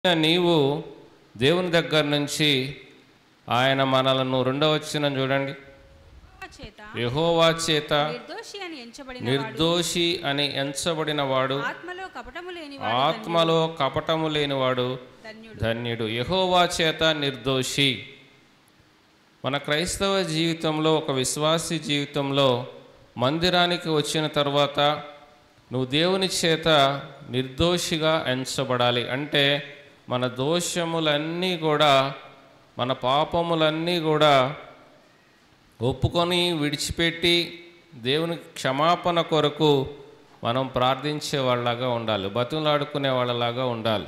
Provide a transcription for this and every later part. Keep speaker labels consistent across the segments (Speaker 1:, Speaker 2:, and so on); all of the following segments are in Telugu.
Speaker 1: నీవు దేవుని దగ్గర నుంచి ఆయన మనలను రెండవ వచ్చిన చూడండి
Speaker 2: చేత
Speaker 1: యెహోవా చేత
Speaker 2: నిర్దోషి అని ఎంచబడిన
Speaker 1: నిర్దోషి అని ఎంచబడిన వాడు
Speaker 2: ఆత్మలో కపటము లేని
Speaker 1: ఆత్మలో కపటము లేనివాడు
Speaker 2: ధన్యుడు
Speaker 1: ధన్యుడు యెహోవా చేత నిర్దోషి మన క్రైస్తవ జీవితంలో ఒక విశ్వాసి జీవితంలో మందిరానికి వచ్చిన తర్వాత నువ్వు దేవుని చేత నిర్దోషిగా ఎంచబడాలి అంటే మన దోషములన్నీ కూడా మన పాపములన్నీ కూడా ఒప్పుకొని విడిచిపెట్టి దేవుని క్షమాపణ కొరకు మనం ప్రార్థించే వాళ్ళలాగా ఉండాలి బతులాడుకునే వాళ్ళలాగా ఉండాలి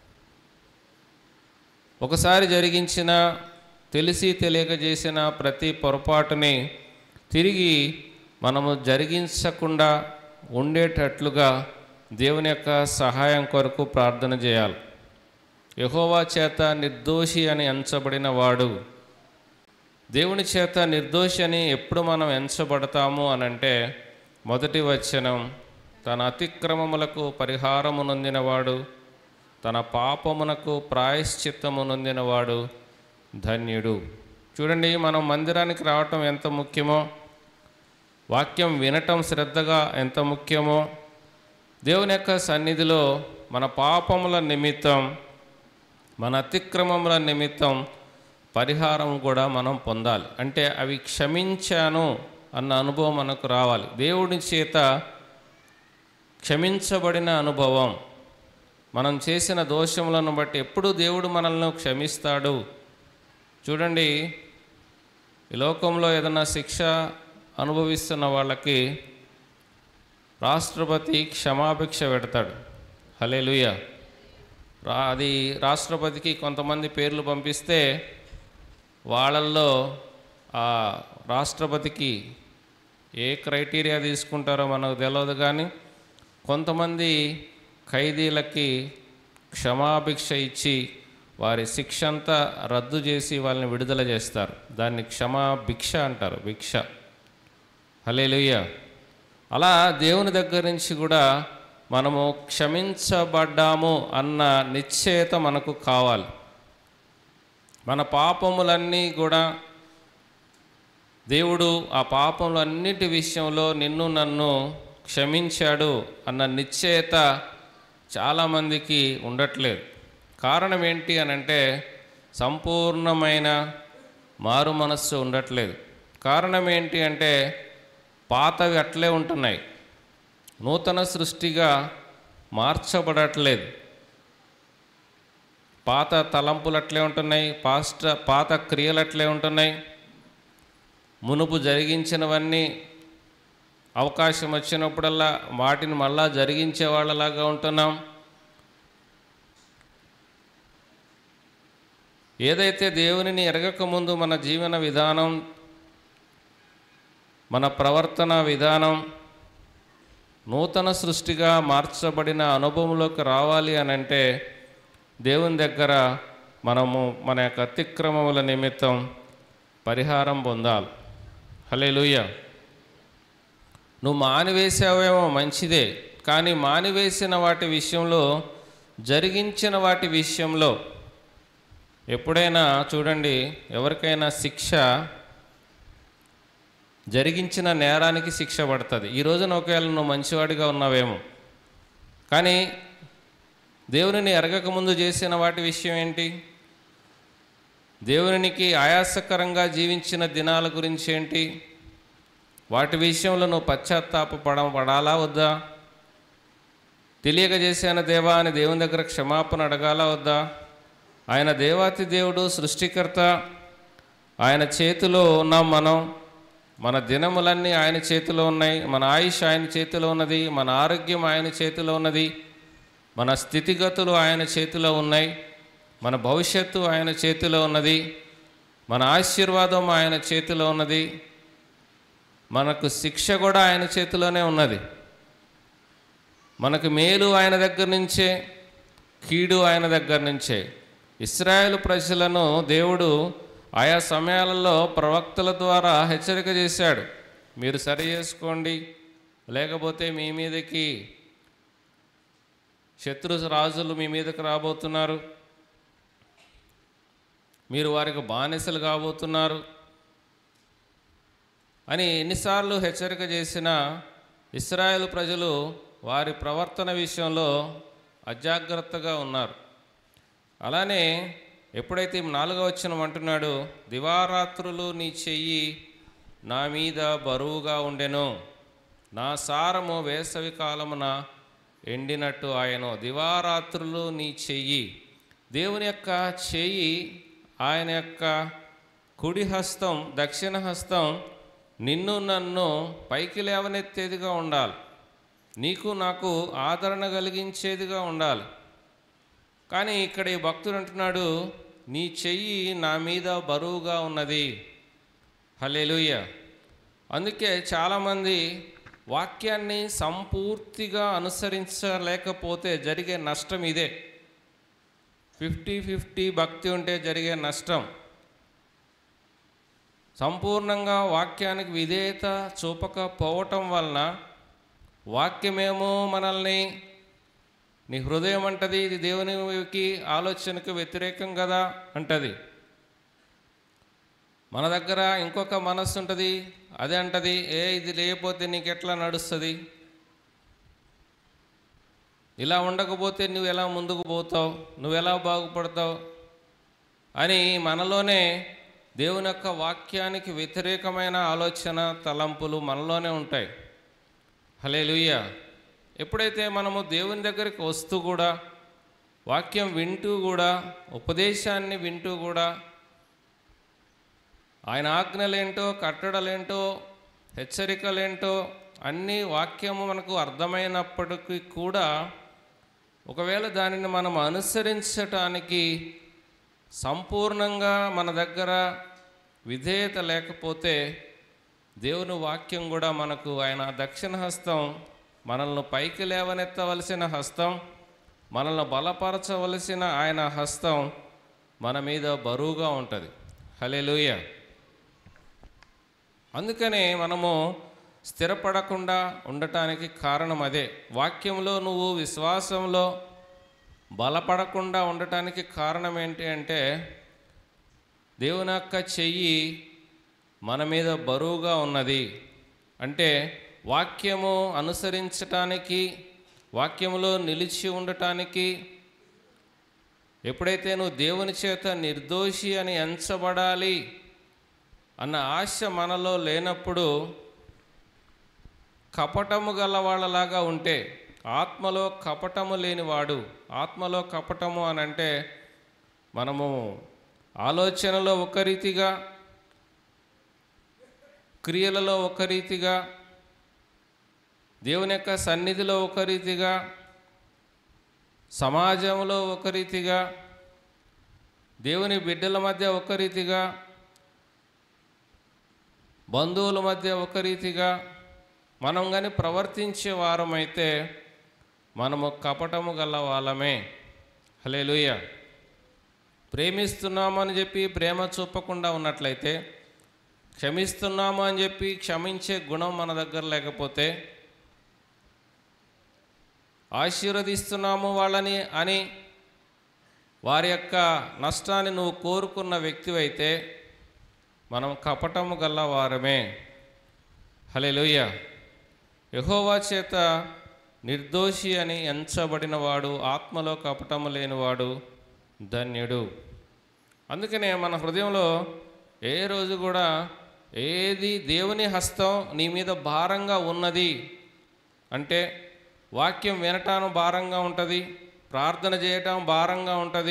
Speaker 1: ఒకసారి జరిగించిన తెలిసి తెలియక చేసిన ప్రతి పొరపాటుని తిరిగి మనము జరిగించకుండా ఉండేటట్లుగా దేవుని యొక్క సహాయం కొరకు ప్రార్థన చేయాలి యెహోవా చేత నిర్దోషి అని ఎంచబడిన వాడు దేవుని చేత నిర్దోషి అని ఎప్పుడు మనం ఎంచబడతాము అనంటే మొదటి వచనం తన అతిక్రమములకు పరిహారము నొందినవాడు తన పాపమునకు ప్రాయశ్చిత్తము నొందినవాడు ధన్యుడు చూడండి మనం మందిరానికి రావటం ఎంత ముఖ్యమో వాక్యం వినటం శ్రద్ధగా ఎంత ముఖ్యమో దేవుని యొక్క సన్నిధిలో మన పాపముల నిమిత్తం మన అతిక్రమముల నిమిత్తం పరిహారం కూడా మనం పొందాలి అంటే అవి క్షమించాను అన్న అనుభవం మనకు రావాలి దేవుడి చేత క్షమించబడిన అనుభవం మనం చేసిన దోషములను బట్టి ఎప్పుడు దేవుడు మనల్ని క్షమిస్తాడు చూడండి ఈ లోకంలో ఏదైనా శిక్ష అనుభవిస్తున్న వాళ్ళకి రాష్ట్రపతి క్షమాభిక్ష పెడతాడు హలే రా అది రాష్ట్రపతికి కొంతమంది పేర్లు పంపిస్తే వాళ్ళల్లో ఆ రాష్ట్రపతికి ఏ క్రైటీరియా తీసుకుంటారో మనకు తెలియదు కానీ కొంతమంది ఖైదీలకి క్షమాభిక్ష ఇచ్చి వారి శిక్ష అంతా రద్దు చేసి వాళ్ళని విడుదల చేస్తారు దాన్ని క్షమాభిక్ష అంటారు భిక్ష హలేలుయ్య అలా దేవుని దగ్గర నుంచి కూడా మనము క్షమించబడ్డాము అన్న నిశ్చయత మనకు కావాలి మన పాపములన్నీ కూడా దేవుడు ఆ పాపములన్నిటి విషయంలో నిన్ను నన్ను క్షమించాడు అన్న నిశ్చయత చాలామందికి ఉండట్లేదు కారణం ఏంటి అని అంటే సంపూర్ణమైన మారు మనస్సు ఉండట్లేదు కారణం ఏంటి అంటే పాతవి అట్లే ఉంటున్నాయి నూతన సృష్టిగా మార్చబడట్లేదు పాత తలంపులు అట్లే ఉంటున్నాయి పాస్ట్ పాత క్రియలు అట్లే ఉంటున్నాయి మునుపు జరిగించినవన్నీ అవకాశం వచ్చినప్పుడల్లా వాటిని మళ్ళా జరిగించే వాళ్ళలాగా ఉంటున్నాం ఏదైతే దేవునిని ఎరగక ముందు మన జీవన విధానం మన ప్రవర్తన విధానం నూతన సృష్టిగా మార్చబడిన అనుభవంలోకి రావాలి అని అంటే దేవుని దగ్గర మనము మన యొక్క అతిక్రమముల నిమిత్తం పరిహారం పొందాలి హలే నువ్వు మానివేసావేమో మంచిదే కానీ మానివేసిన వాటి విషయంలో జరిగించిన వాటి విషయంలో ఎప్పుడైనా చూడండి ఎవరికైనా శిక్ష జరిగించిన నేరానికి శిక్ష పడుతుంది ఈ రోజున ఒకవేళ నువ్వు మంచివాడిగా ఉన్నావేమో కానీ దేవునిని ఎరగక ముందు చేసిన వాటి విషయం ఏంటి దేవునికి ఆయాసకరంగా జీవించిన దినాల గురించి ఏంటి వాటి విషయంలో నువ్వు పశ్చాత్తాప పడ పడాలా వద్దా తెలియక చేశాను దేవా అని దేవుని దగ్గర క్షమాపణ అడగాలా వద్దా ఆయన దేవాతి దేవుడు సృష్టికర్త ఆయన చేతిలో ఉన్నాం మనం మన దినములన్నీ ఆయన చేతిలో ఉన్నాయి మన ఆయుష్ ఆయన చేతిలో ఉన్నది మన ఆరోగ్యం ఆయన చేతిలో ఉన్నది మన స్థితిగతులు ఆయన చేతిలో ఉన్నాయి మన భవిష్యత్తు ఆయన చేతిలో ఉన్నది మన ఆశీర్వాదం ఆయన చేతిలో ఉన్నది మనకు శిక్ష కూడా ఆయన చేతిలోనే ఉన్నది మనకు మేలు ఆయన దగ్గర నుంచే కీడు ఆయన దగ్గర నుంచే ఇస్రాయేల్ ప్రజలను దేవుడు ఆయా సమయాలలో ప్రవక్తల ద్వారా హెచ్చరిక చేశాడు మీరు సరి చేసుకోండి లేకపోతే మీ మీదకి శత్రు రాజులు మీ మీదకి రాబోతున్నారు మీరు వారికి బానిసలు కాబోతున్నారు అని ఎన్నిసార్లు హెచ్చరిక చేసిన ఇస్రాయేల్ ప్రజలు వారి ప్రవర్తన విషయంలో అజాగ్రత్తగా ఉన్నారు అలానే ఎప్పుడైతే నాలుగో వచ్చిన అంటున్నాడు దివారాత్రులు నీ చెయ్యి నా మీద బరువుగా ఉండెను నా సారము వేసవి కాలమున ఎండినట్టు ఆయను దివారాత్రులు నీ చెయ్యి దేవుని యొక్క చెయ్యి ఆయన యొక్క కుడి హస్తం దక్షిణ హస్తం నిన్ను నన్ను పైకి లేవనెత్తేదిగా ఉండాలి నీకు నాకు ఆదరణ కలిగించేదిగా ఉండాలి కానీ ఇక్కడ ఈ భక్తుడు అంటున్నాడు నీ చెయ్యి నా మీద బరువుగా ఉన్నది హల్లెలూయ అందుకే చాలామంది వాక్యాన్ని సంపూర్తిగా అనుసరించలేకపోతే జరిగే నష్టం ఇదే ఫిఫ్టీ ఫిఫ్టీ భక్తి ఉంటే జరిగే నష్టం సంపూర్ణంగా వాక్యానికి విధేయత చూపకపోవటం వలన వాక్యమేమో మనల్ని నీ హృదయం అంటది ఇది దేవునికి ఆలోచనకు వ్యతిరేకం కదా అంటది మన దగ్గర ఇంకొక మనస్సు ఉంటుంది అదే అంటది ఏ ఇది లేకపోతే నీకు ఎట్లా నడుస్తుంది ఇలా ఉండకపోతే నువ్వు ఎలా ముందుకు పోతావు నువ్వు ఎలా బాగుపడతావు అని మనలోనే దేవుని యొక్క వాక్యానికి వ్యతిరేకమైన ఆలోచన తలంపులు మనలోనే ఉంటాయి హలే ఎప్పుడైతే మనము దేవుని దగ్గరికి వస్తూ కూడా వాక్యం వింటూ కూడా ఉపదేశాన్ని వింటూ కూడా ఆయన ఆజ్ఞలేంటో కట్టడలేంటో హెచ్చరికలేంటో అన్నీ వాక్యము మనకు అర్థమైనప్పటికీ కూడా ఒకవేళ దానిని మనం అనుసరించటానికి సంపూర్ణంగా మన దగ్గర విధేయత లేకపోతే దేవుని వాక్యం కూడా మనకు ఆయన దక్షిణ హస్తం మనల్ని పైకి లేవనెత్తవలసిన హస్తం మనల్ని బలపరచవలసిన ఆయన హస్తం మన మీద బరువుగా ఉంటుంది హలెలూయ అందుకనే మనము స్థిరపడకుండా ఉండటానికి కారణం అదే వాక్యంలో నువ్వు విశ్వాసంలో బలపడకుండా ఉండటానికి కారణం ఏంటి అంటే దేవుని యొక్క చెయ్యి మన మీద బరువుగా ఉన్నది అంటే వాక్యము అనుసరించటానికి వాక్యములో నిలిచి ఉండటానికి ఎప్పుడైతే నువ్వు దేవుని చేత నిర్దోషి అని ఎంచబడాలి అన్న ఆశ మనలో లేనప్పుడు కపటము గల వాళ్ళలాగా ఉంటే ఆత్మలో కపటము లేనివాడు ఆత్మలో కపటము అని అంటే మనము ఆలోచనలో ఒక రీతిగా క్రియలలో ఒక రీతిగా దేవుని యొక్క సన్నిధిలో ఒక రీతిగా సమాజంలో ఒక రీతిగా దేవుని బిడ్డల మధ్య ఒక రీతిగా బంధువుల మధ్య ఒక రీతిగా మనం కానీ ప్రవర్తించే వారమైతే మనము కపటము గల వాళ్ళమే హలేలుయ ప్రేమిస్తున్నాము అని చెప్పి ప్రేమ చూపకుండా ఉన్నట్లయితే క్షమిస్తున్నాము అని చెప్పి క్షమించే గుణం మన దగ్గర లేకపోతే ఆశీర్వదిస్తున్నాము వాళ్ళని అని వారి యొక్క నష్టాన్ని నువ్వు కోరుకున్న వ్యక్తివైతే మనం కపటము గల వారమే హలెలుయ్య యహోవా చేత నిర్దోషి అని ఎంచబడినవాడు ఆత్మలో కపటము లేనివాడు ధన్యుడు అందుకనే మన హృదయంలో ఏ రోజు కూడా ఏది దేవుని హస్తం నీ మీద భారంగా ఉన్నది అంటే వాక్యం వినటం భారంగా ఉంటుంది ప్రార్థన చేయటం భారంగా ఉంటుంది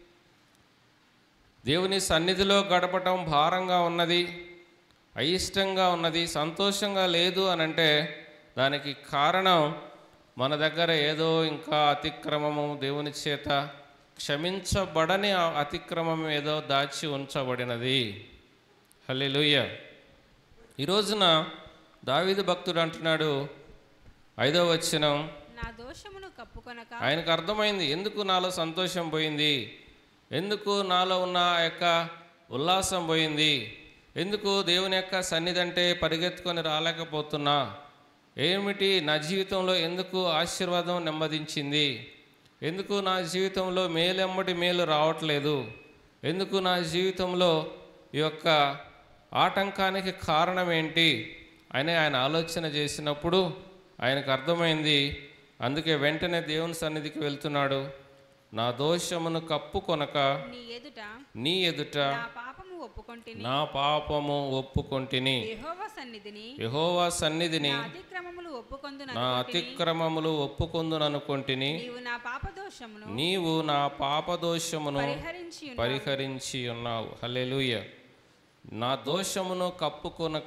Speaker 1: దేవుని సన్నిధిలో గడపటం భారంగా ఉన్నది అయిష్టంగా ఉన్నది సంతోషంగా లేదు అని అంటే దానికి కారణం మన దగ్గర ఏదో ఇంకా అతిక్రమము దేవుని చేత క్షమించబడని ఆ అతిక్రమం ఏదో దాచి ఉంచబడినది హల్లెలూయ ఈ రోజున దావీదు భక్తుడు అంటున్నాడు ఐదో వచనం
Speaker 2: నా దోషమును కప్పుకొనక
Speaker 1: ఆయనకు అర్థమైంది ఎందుకు నాలో సంతోషం పోయింది ఎందుకు నాలో ఉన్న ఆ యొక్క ఉల్లాసం పోయింది ఎందుకు దేవుని యొక్క సన్నిధి అంటే పరిగెత్తుకొని రాలేకపోతున్నా ఏమిటి నా జీవితంలో ఎందుకు ఆశీర్వాదం నెమ్మదించింది ఎందుకు నా జీవితంలో మేలెమ్మటి మేలు రావట్లేదు ఎందుకు నా జీవితంలో ఈ యొక్క ఆటంకానికి కారణం ఏంటి అని ఆయన ఆలోచన చేసినప్పుడు ఆయనకు అర్థమైంది అందుకే వెంటనే దేవుని సన్నిధికి వెళ్తున్నాడు నా దోషమును కప్పుకొనక
Speaker 2: నీ ఎదుట
Speaker 1: నీ ఎదుట
Speaker 2: నా పాపము ఒప్పుకొంటిని
Speaker 1: నా పాపము ఒప్పుకొంటిని
Speaker 2: యెహోవా సన్నిధిని
Speaker 1: యెహోవా సన్నిధిని
Speaker 2: నా అతిక్రమములు ఒప్పుకొందున
Speaker 1: నా అతిక్రమములు ఒప్పుకొందుననుకొంటిని
Speaker 2: నీవు నా పాప దోషమును
Speaker 1: నీవు నా పాపదోషమును
Speaker 2: పరిహరించి ఉన్నావు.
Speaker 1: పరిహరించి ఉన్నావు హల్లెలూయ నా దోషమును కప్పుకొనక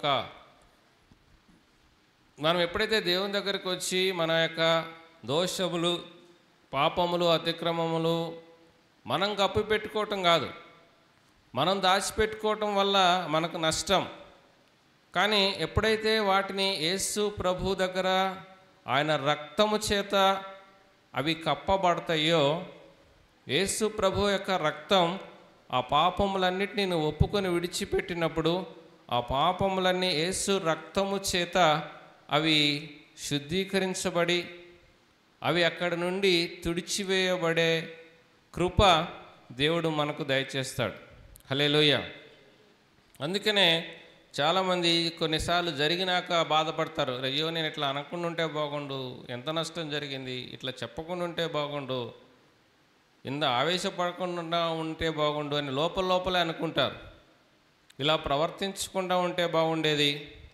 Speaker 1: మనం ఎప్పుడైతే దేవుని దగ్గరికి వచ్చి మన యొక్క దోషములు పాపములు అతిక్రమములు మనం కప్పు పెట్టుకోవటం కాదు మనం దాచిపెట్టుకోవటం వల్ల మనకు నష్టం కానీ ఎప్పుడైతే వాటిని యేసు ప్రభు దగ్గర ఆయన రక్తము చేత అవి కప్పబడతాయో యేసు ప్రభు యొక్క రక్తం ఆ పాపములన్నిటినీ నువ్వు ఒప్పుకొని విడిచిపెట్టినప్పుడు ఆ పాపములన్నీ యేసు రక్తము చేత అవి శుద్ధీకరించబడి అవి అక్కడి నుండి తుడిచివేయబడే కృప దేవుడు మనకు దయచేస్తాడు హలేలోయ అందుకనే చాలామంది కొన్నిసార్లు జరిగినాక బాధపడతారు అయ్యో నేను ఇట్లా అనకుండా ఉంటే బాగుండు ఎంత నష్టం జరిగింది ఇట్లా చెప్పకుండా ఉంటే బాగుండు ఇంత ఆవేశపడకుండా ఉంటే బాగుండు అని లోపల లోపలే అనుకుంటారు ఇలా ప్రవర్తించకుండా ఉంటే బాగుండేది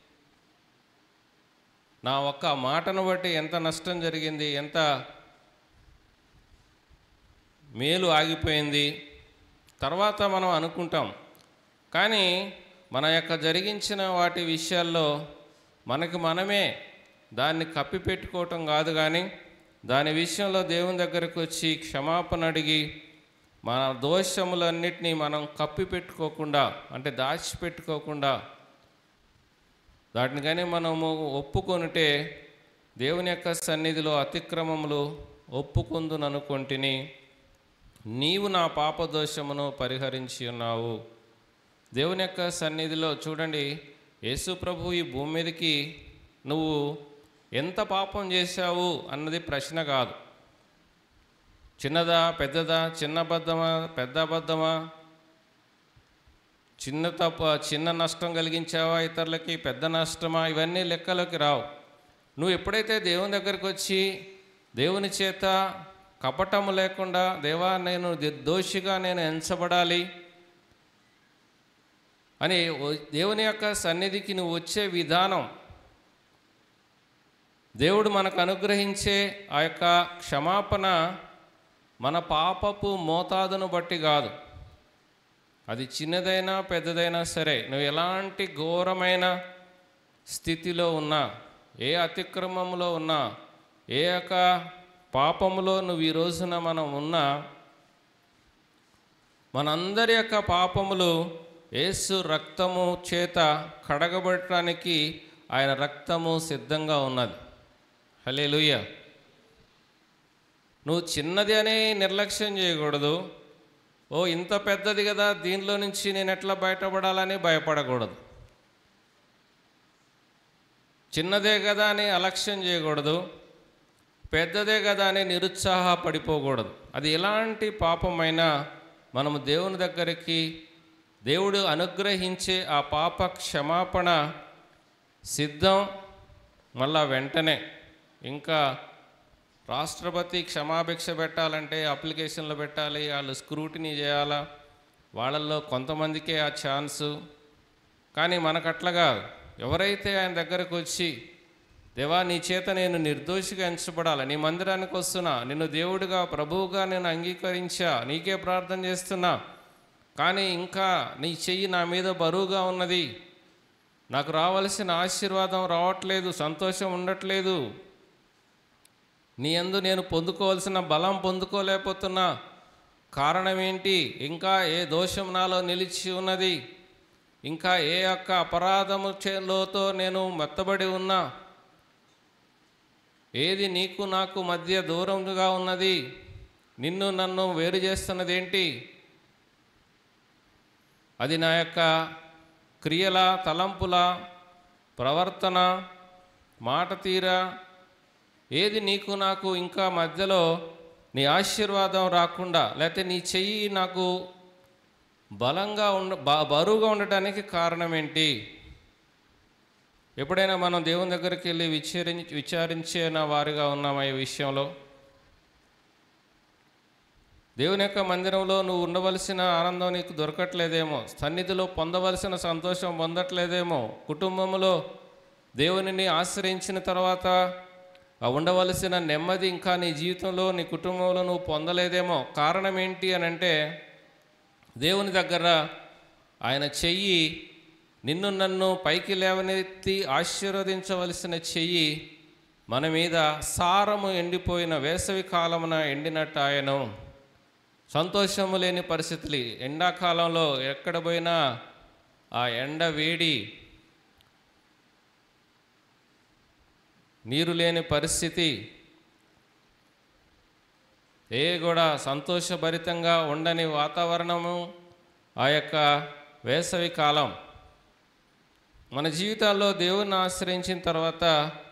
Speaker 1: నా ఒక్క మాటను బట్టి ఎంత నష్టం జరిగింది ఎంత మేలు ఆగిపోయింది తర్వాత మనం అనుకుంటాం కానీ మన యొక్క జరిగించిన వాటి విషయాల్లో మనకి మనమే దాన్ని కప్పిపెట్టుకోవటం కాదు కానీ దాని విషయంలో దేవుని దగ్గరకు వచ్చి క్షమాపణ అడిగి మన దోషములన్నిటినీ మనం కప్పిపెట్టుకోకుండా అంటే దాచిపెట్టుకోకుండా వాటిని కానీ మనము ఒప్పుకొనిటే దేవుని యొక్క సన్నిధిలో అతిక్రమములు ఒప్పుకుందుననుకొంటిని నీవు నా పాపదోషమును పరిహరించి ఉన్నావు దేవుని యొక్క సన్నిధిలో చూడండి యేసు ప్రభు ఈ భూమి మీదకి నువ్వు ఎంత పాపం చేశావు అన్నది ప్రశ్న కాదు చిన్నదా పెద్దదా చిన్న అబద్ధమా పెద్ద అబద్ధమా చిన్న తప్ప చిన్న నష్టం కలిగించావా ఇతరులకి పెద్ద నష్టమా ఇవన్నీ లెక్కలోకి రావు నువ్వు ఎప్పుడైతే దేవుని దగ్గరికి వచ్చి దేవుని చేత కపటము లేకుండా దేవా నేను ది- దోషిగా నేను ఎంచబడాలి అని ఓ- దేవుని యొక్క సన్నిధికి నువ్వు వచ్చే విధానం దేవుడు మనకు అనుగ్రహించే ఆ యొక్క క్షమాపణ మన పాపపు మోతాదును బట్టి కాదు అది చిన్నదైనా పెద్దదైనా సరే నువ్వు ఎలాంటి ఘోరమైన స్థితిలో ఉన్నా ఏ అతిక్రమంలో ఉన్నా ఏ యొక్క పాపములో నువ్వు ఈ రోజున మనం ఉన్నా మనందరి యొక్క పాపములు యేసు రక్తము చేత కడగబడటానికి ఆయన రక్తము సిద్ధంగా ఉన్నది హలే నువ్వు చిన్నది అని నిర్లక్ష్యం చేయకూడదు ఓ ఇంత పెద్దది కదా దీనిలో నుంచి నేను ఎట్లా బయటపడాలని భయపడకూడదు చిన్నదే కదా అని అలక్ష్యం చేయకూడదు పెద్దదే కదా అని నిరుత్సాహపడిపోకూడదు అది ఎలాంటి పాపమైనా మనము దేవుని దగ్గరికి దేవుడు అనుగ్రహించే ఆ పాప క్షమాపణ సిద్ధం మళ్ళా వెంటనే ఇంకా రాష్ట్రపతి క్షమాభిక్ష పెట్టాలంటే అప్లికేషన్లు పెట్టాలి వాళ్ళు స్క్రూటినీ చేయాలా వాళ్ళల్లో కొంతమందికే ఆ ఛాన్సు కానీ మనకు అట్లాగా ఎవరైతే ఆయన దగ్గరకు వచ్చి దేవా నీ చేత నేను నిర్దోషిగా ఎంచబడాలి నీ మందిరానికి వస్తున్నా నిన్ను దేవుడిగా ప్రభువుగా నేను అంగీకరించా నీకే ప్రార్థన చేస్తున్నా కానీ ఇంకా నీ చెయ్యి నా మీద బరువుగా ఉన్నది నాకు రావలసిన ఆశీర్వాదం రావట్లేదు సంతోషం ఉండట్లేదు నీ యందు నేను పొందుకోవాల్సిన బలం పొందుకోలేకపోతున్నా కారణం ఏంటి ఇంకా ఏ దోషం నాలో నిలిచి ఉన్నది ఇంకా ఏ యొక్క అపరాధము చేలోతో నేను మెత్తబడి ఉన్నా ఏది నీకు నాకు మధ్య దూరంగా ఉన్నది నిన్ను నన్ను వేరు చేస్తున్నది ఏంటి అది నా యొక్క క్రియల తలంపుల ప్రవర్తన మాట తీరా ఏది నీకు నాకు ఇంకా మధ్యలో నీ ఆశీర్వాదం రాకుండా లేకపోతే నీ చెయ్యి నాకు బలంగా ఉండ బ- బరువుగా ఉండటానికి కారణం ఏంటి ఎప్పుడైనా మనం దేవుని దగ్గరికి వెళ్ళి విచారించి విచారించిన వారిగా ఉన్నామా ఈ విషయంలో దేవుని యొక్క మందిరంలో నువ్వు ఉండవలసిన ఆనందం నీకు దొరకట్లేదేమో సన్నిధిలో పొందవలసిన సంతోషం పొందట్లేదేమో కుటుంబంలో దేవునిని ఆశ్రయించిన తర్వాత ఆ ఉండవలసిన నెమ్మది ఇంకా నీ జీవితంలో నీ కుటుంబంలో నువ్వు పొందలేదేమో కారణం ఏంటి అని అంటే దేవుని దగ్గర ఆయన చెయ్యి నిన్ను నన్ను పైకి లేవనెత్తి ఆశీర్వదించవలసిన చెయ్యి మన మీద సారము ఎండిపోయిన వేసవి కాలమున ఎండినట్టు ఆయను సంతోషము లేని పరిస్థితులు ఎండాకాలంలో ఎక్కడ పోయినా ఆ ఎండ వేడి నీరు లేని పరిస్థితి ఏ కూడా సంతోషభరితంగా ఉండని వాతావరణము ఆ యొక్క వేసవి కాలం మన జీవితాల్లో దేవుణ్ణి ఆశ్రయించిన తర్వాత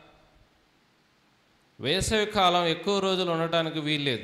Speaker 1: వేసవి కాలం ఎక్కువ రోజులు ఉండటానికి వీల్లేదు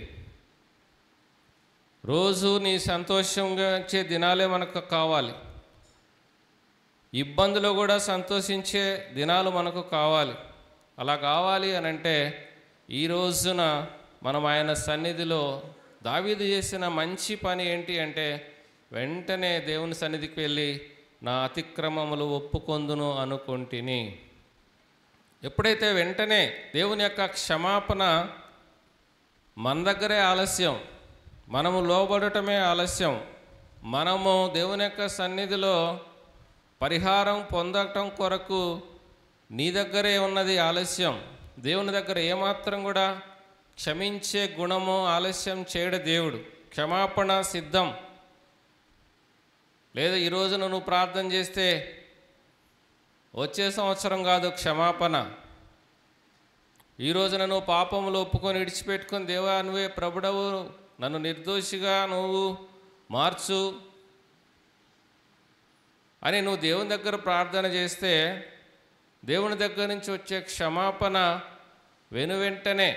Speaker 1: రోజు నీ సంతోషంగా వచ్చే దినాలే మనకు కావాలి ఇబ్బందులు కూడా సంతోషించే దినాలు మనకు కావాలి అలా కావాలి అని అంటే ఈ రోజున మనం ఆయన సన్నిధిలో దావీదు చేసిన మంచి పని ఏంటి అంటే వెంటనే దేవుని సన్నిధికి వెళ్ళి నా అతిక్రమములు ఒప్పుకొందును అనుకుంటుని ఎప్పుడైతే వెంటనే దేవుని యొక్క క్షమాపణ మన దగ్గరే ఆలస్యం మనము లోబడటమే ఆలస్యం మనము దేవుని యొక్క సన్నిధిలో పరిహారం పొందటం కొరకు నీ దగ్గరే ఉన్నది ఆలస్యం దేవుని దగ్గర ఏమాత్రం కూడా క్షమించే గుణము ఆలస్యం చేయడు దేవుడు క్షమాపణ సిద్ధం లేదా ఈ రోజున నువ్వు ప్రార్థన చేస్తే వచ్చే సంవత్సరం కాదు క్షమాపణ ఈ రోజున నువ్వు పాపములు ఒప్పుకొని విడిచిపెట్టుకొని దేవా నువ్వే ప్రభుడవు నన్ను నిర్దోషిగా నువ్వు మార్చు అని నువ్వు దేవుని దగ్గర ప్రార్థన చేస్తే దేవుని దగ్గర నుంచి వచ్చే క్షమాపణ వెను వెంటనే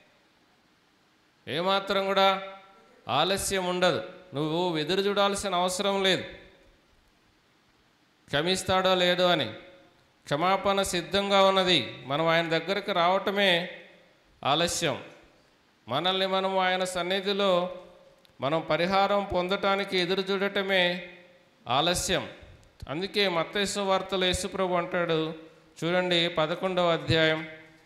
Speaker 1: ఏమాత్రం కూడా ఆలస్యం ఉండదు నువ్వు ఎదురు చూడాల్సిన అవసరం లేదు క్షమిస్తాడో లేదో అని క్షమాపణ సిద్ధంగా ఉన్నది మనం ఆయన దగ్గరికి రావటమే ఆలస్యం మనల్ని మనం ఆయన సన్నిధిలో మనం పరిహారం పొందటానికి ఎదురు చూడటమే ఆలస్యం అందుకే మత్తేసు వార్తలు యేసుప్రభు అంటాడు చూడండి పదకొండవ అధ్యాయం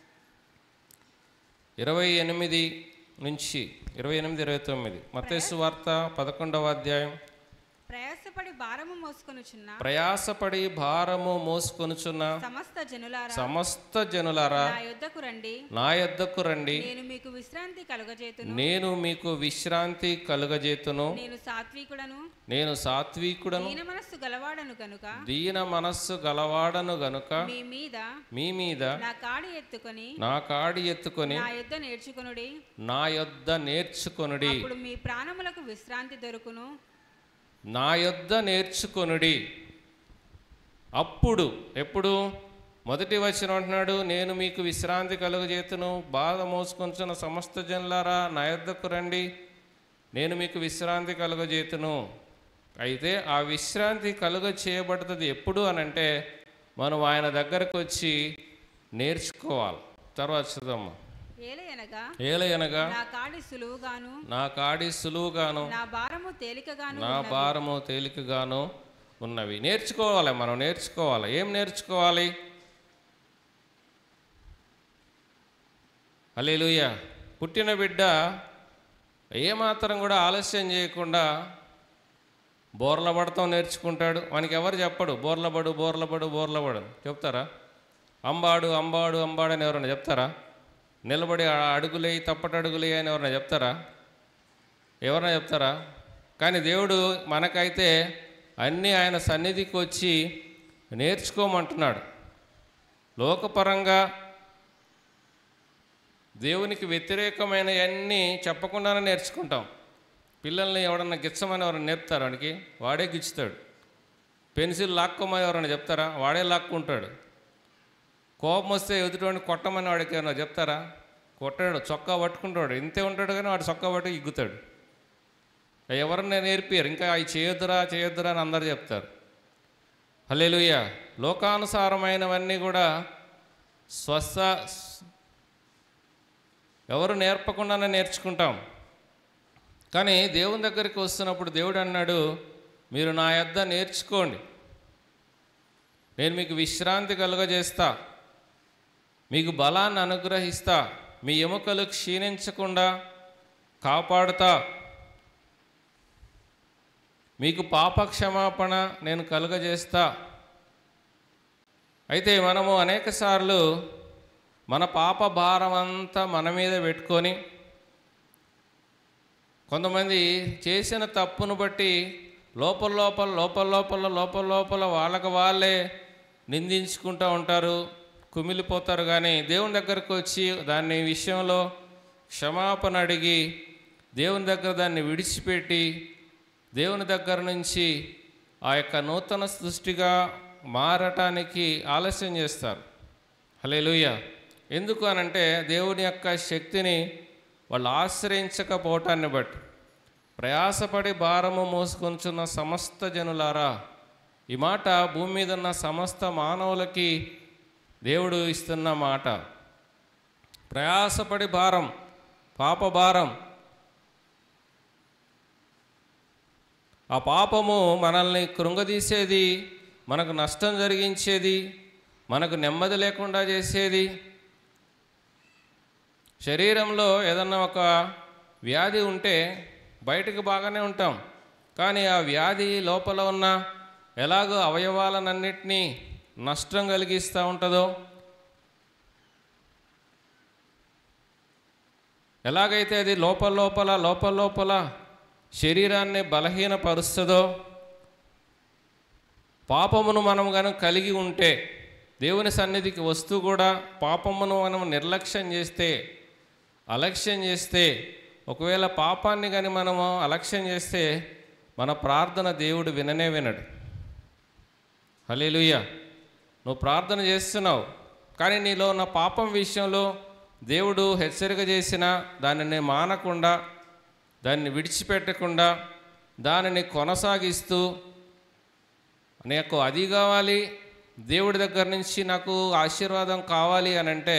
Speaker 1: ఇరవై ఎనిమిది నుంచి ఇరవై ఎనిమిది ఇరవై తొమ్మిది మత్తేసు వార్త పదకొండవ అధ్యాయం
Speaker 2: ప్రయాసపడి భారము మోసుకొనుచున్న
Speaker 1: ప్రయాసపడి భారము మోసుకొనుచున్న
Speaker 2: సమస్త జనులారా
Speaker 1: సమస్త జనులారా
Speaker 2: నా యుద్ధకు రండి
Speaker 1: నా యొద్దకు రండి
Speaker 2: నేను మీకు విశ్రాంతి కలుగజేతును
Speaker 1: నేను మీకు విశ్రాంతి కలుగజేతును
Speaker 2: నేను సాత్వికుడను
Speaker 1: నేను సాత్వికుడను
Speaker 2: దీన మనస్సు గలవాడను కనుక
Speaker 1: దీన మనస్సు గలవాడను గనుక
Speaker 2: మీ మీద
Speaker 1: మీ మీద
Speaker 2: నా కాడి ఎత్తుకొని
Speaker 1: నా కాడి ఎత్తుకొని
Speaker 2: నా యుద్ధ నేర్చుకునుడి
Speaker 1: నా యొద్ద నేర్చుకొనుడి
Speaker 2: అప్పుడు మీ ప్రాణములకు విశ్రాంతి దొరుకును
Speaker 1: నా యొద్ద నేర్చుకొనుడి అప్పుడు ఎప్పుడు మొదటి వచ్చిన అంటున్నాడు నేను మీకు విశ్రాంతి కలుగజేతును బాధ మోసుకొంచున్న సమస్త జనులారా నా యొద్దకు రండి నేను మీకు విశ్రాంతి కలుగజేతును అయితే ఆ విశ్రాంతి కలుగ చేయబడుతుంది ఎప్పుడు అని అంటే మనం ఆయన దగ్గరకు వచ్చి నేర్చుకోవాలి తర్వాత చూద్దామా
Speaker 2: ఏలయనగా
Speaker 1: ఏలయనగా
Speaker 2: నా కాడి సులువుగాను
Speaker 1: నా కాడి సులువుగాను
Speaker 2: నా భారము తేలికగాను
Speaker 1: నా భారము తేలికగాను ఉన్నవి నేర్చుకోవాలి మనం నేర్చుకోవాలి ఏం నేర్చుకోవాలి అలేలుయ్య పుట్టిన బిడ్డ ఏమాత్రం కూడా ఆలస్యం చేయకుండా బోర్ల పడతాం నేర్చుకుంటాడు మనకి ఎవరు చెప్పడు బోర్ల పడు బోర్ల పడు బోర్ల పడు చెప్తారా అంబాడు అంబాడు అంబాడు అని ఎవరైనా చెప్తారా నిలబడి ఆ అడుగులే తప్పటడుగులే అని ఎవరైనా చెప్తారా ఎవరైనా చెప్తారా కానీ దేవుడు మనకైతే అన్నీ ఆయన సన్నిధికి వచ్చి నేర్చుకోమంటున్నాడు లోకపరంగా దేవునికి వ్యతిరేకమైన అన్నీ చెప్పకుండానే నేర్చుకుంటాం పిల్లల్ని ఎవడన్నా గిచ్చమని ఎవరైనా నేర్పుతారు వాడికి వాడే గిచ్చుతాడు పెన్సిల్ లాక్కోమని ఎవరైనా చెప్తారా వాడే లాక్కుంటాడు కోపం వస్తే ఎదుటివాడిని కొట్టమని వాడికి ఏమైనా చెప్తారా కొట్టాడు చొక్కా పట్టుకుంటాడు ఇంతే ఉంటాడు కానీ వాడు చొక్కా పట్టి ఇగ్గుతాడు ఎవరన్నా నేర్పారు ఇంకా అవి చేయొద్దురా చేయొద్దురా అని అందరు చెప్తారు హల్లెలూయా లోకానుసారమైనవన్నీ కూడా స్వస్థ ఎవరు నేర్పకుండానే నేర్చుకుంటాం కానీ దేవుని దగ్గరికి వస్తున్నప్పుడు దేవుడు అన్నాడు మీరు నా యొద్ద నేర్చుకోండి నేను మీకు విశ్రాంతి కలుగజేస్తా మీకు బలాన్ని అనుగ్రహిస్తా మీ ఎముకలు క్షీణించకుండా కాపాడుతా మీకు పాప క్షమాపణ నేను కలుగజేస్తా అయితే మనము అనేకసార్లు మన పాప భారం అంతా మన మీద పెట్టుకొని కొంతమంది చేసిన తప్పును బట్టి లోపల లోపల లోపల లోపల లోపల లోపల వాళ్ళకి వాళ్ళే నిందించుకుంటూ ఉంటారు కుమిలిపోతారు కానీ దేవుని దగ్గరకు వచ్చి దాని విషయంలో క్షమాపణ అడిగి దేవుని దగ్గర దాన్ని విడిచిపెట్టి దేవుని దగ్గర నుంచి ఆ యొక్క నూతన సృష్టిగా మారటానికి ఆలస్యం చేస్తారు హలేలుయ్య ఎందుకు అనంటే దేవుని యొక్క శక్తిని వాళ్ళు ఆశ్రయించకపోవటాన్ని బట్టి ప్రయాసపడి భారము మోసుకొంచున్న సమస్త జనులారా ఈ మాట భూమి మీద ఉన్న సమస్త మానవులకి దేవుడు ఇస్తున్న మాట ప్రయాసపడి భారం పాప భారం ఆ పాపము మనల్ని కృంగదీసేది మనకు నష్టం జరిగించేది మనకు నెమ్మది లేకుండా చేసేది శరీరంలో ఏదన్నా ఒక వ్యాధి ఉంటే బయటకు బాగానే ఉంటాం కానీ ఆ వ్యాధి లోపల ఉన్న ఎలాగో అవయవాలనన్నిటినీ నష్టం కలిగిస్తూ ఉంటుందో ఎలాగైతే అది లోపల లోపల లోపల లోపల శరీరాన్ని బలహీనపరుస్తుందో పాపమును మనం కనుక కలిగి ఉంటే దేవుని సన్నిధికి వస్తూ కూడా పాపమును మనం నిర్లక్ష్యం చేస్తే అలక్ష్యం చేస్తే ఒకవేళ పాపాన్ని కానీ మనము అలక్ష్యం చేస్తే మన ప్రార్థన దేవుడు విననే వినడు హలేలుయ్య నువ్వు ప్రార్థన చేస్తున్నావు కానీ నీలో ఉన్న పాపం విషయంలో దేవుడు హెచ్చరిక చేసిన దానిని మానకుండా దాన్ని విడిచిపెట్టకుండా దానిని కొనసాగిస్తూ నాకు అది కావాలి దేవుడి దగ్గర నుంచి నాకు ఆశీర్వాదం కావాలి అని అంటే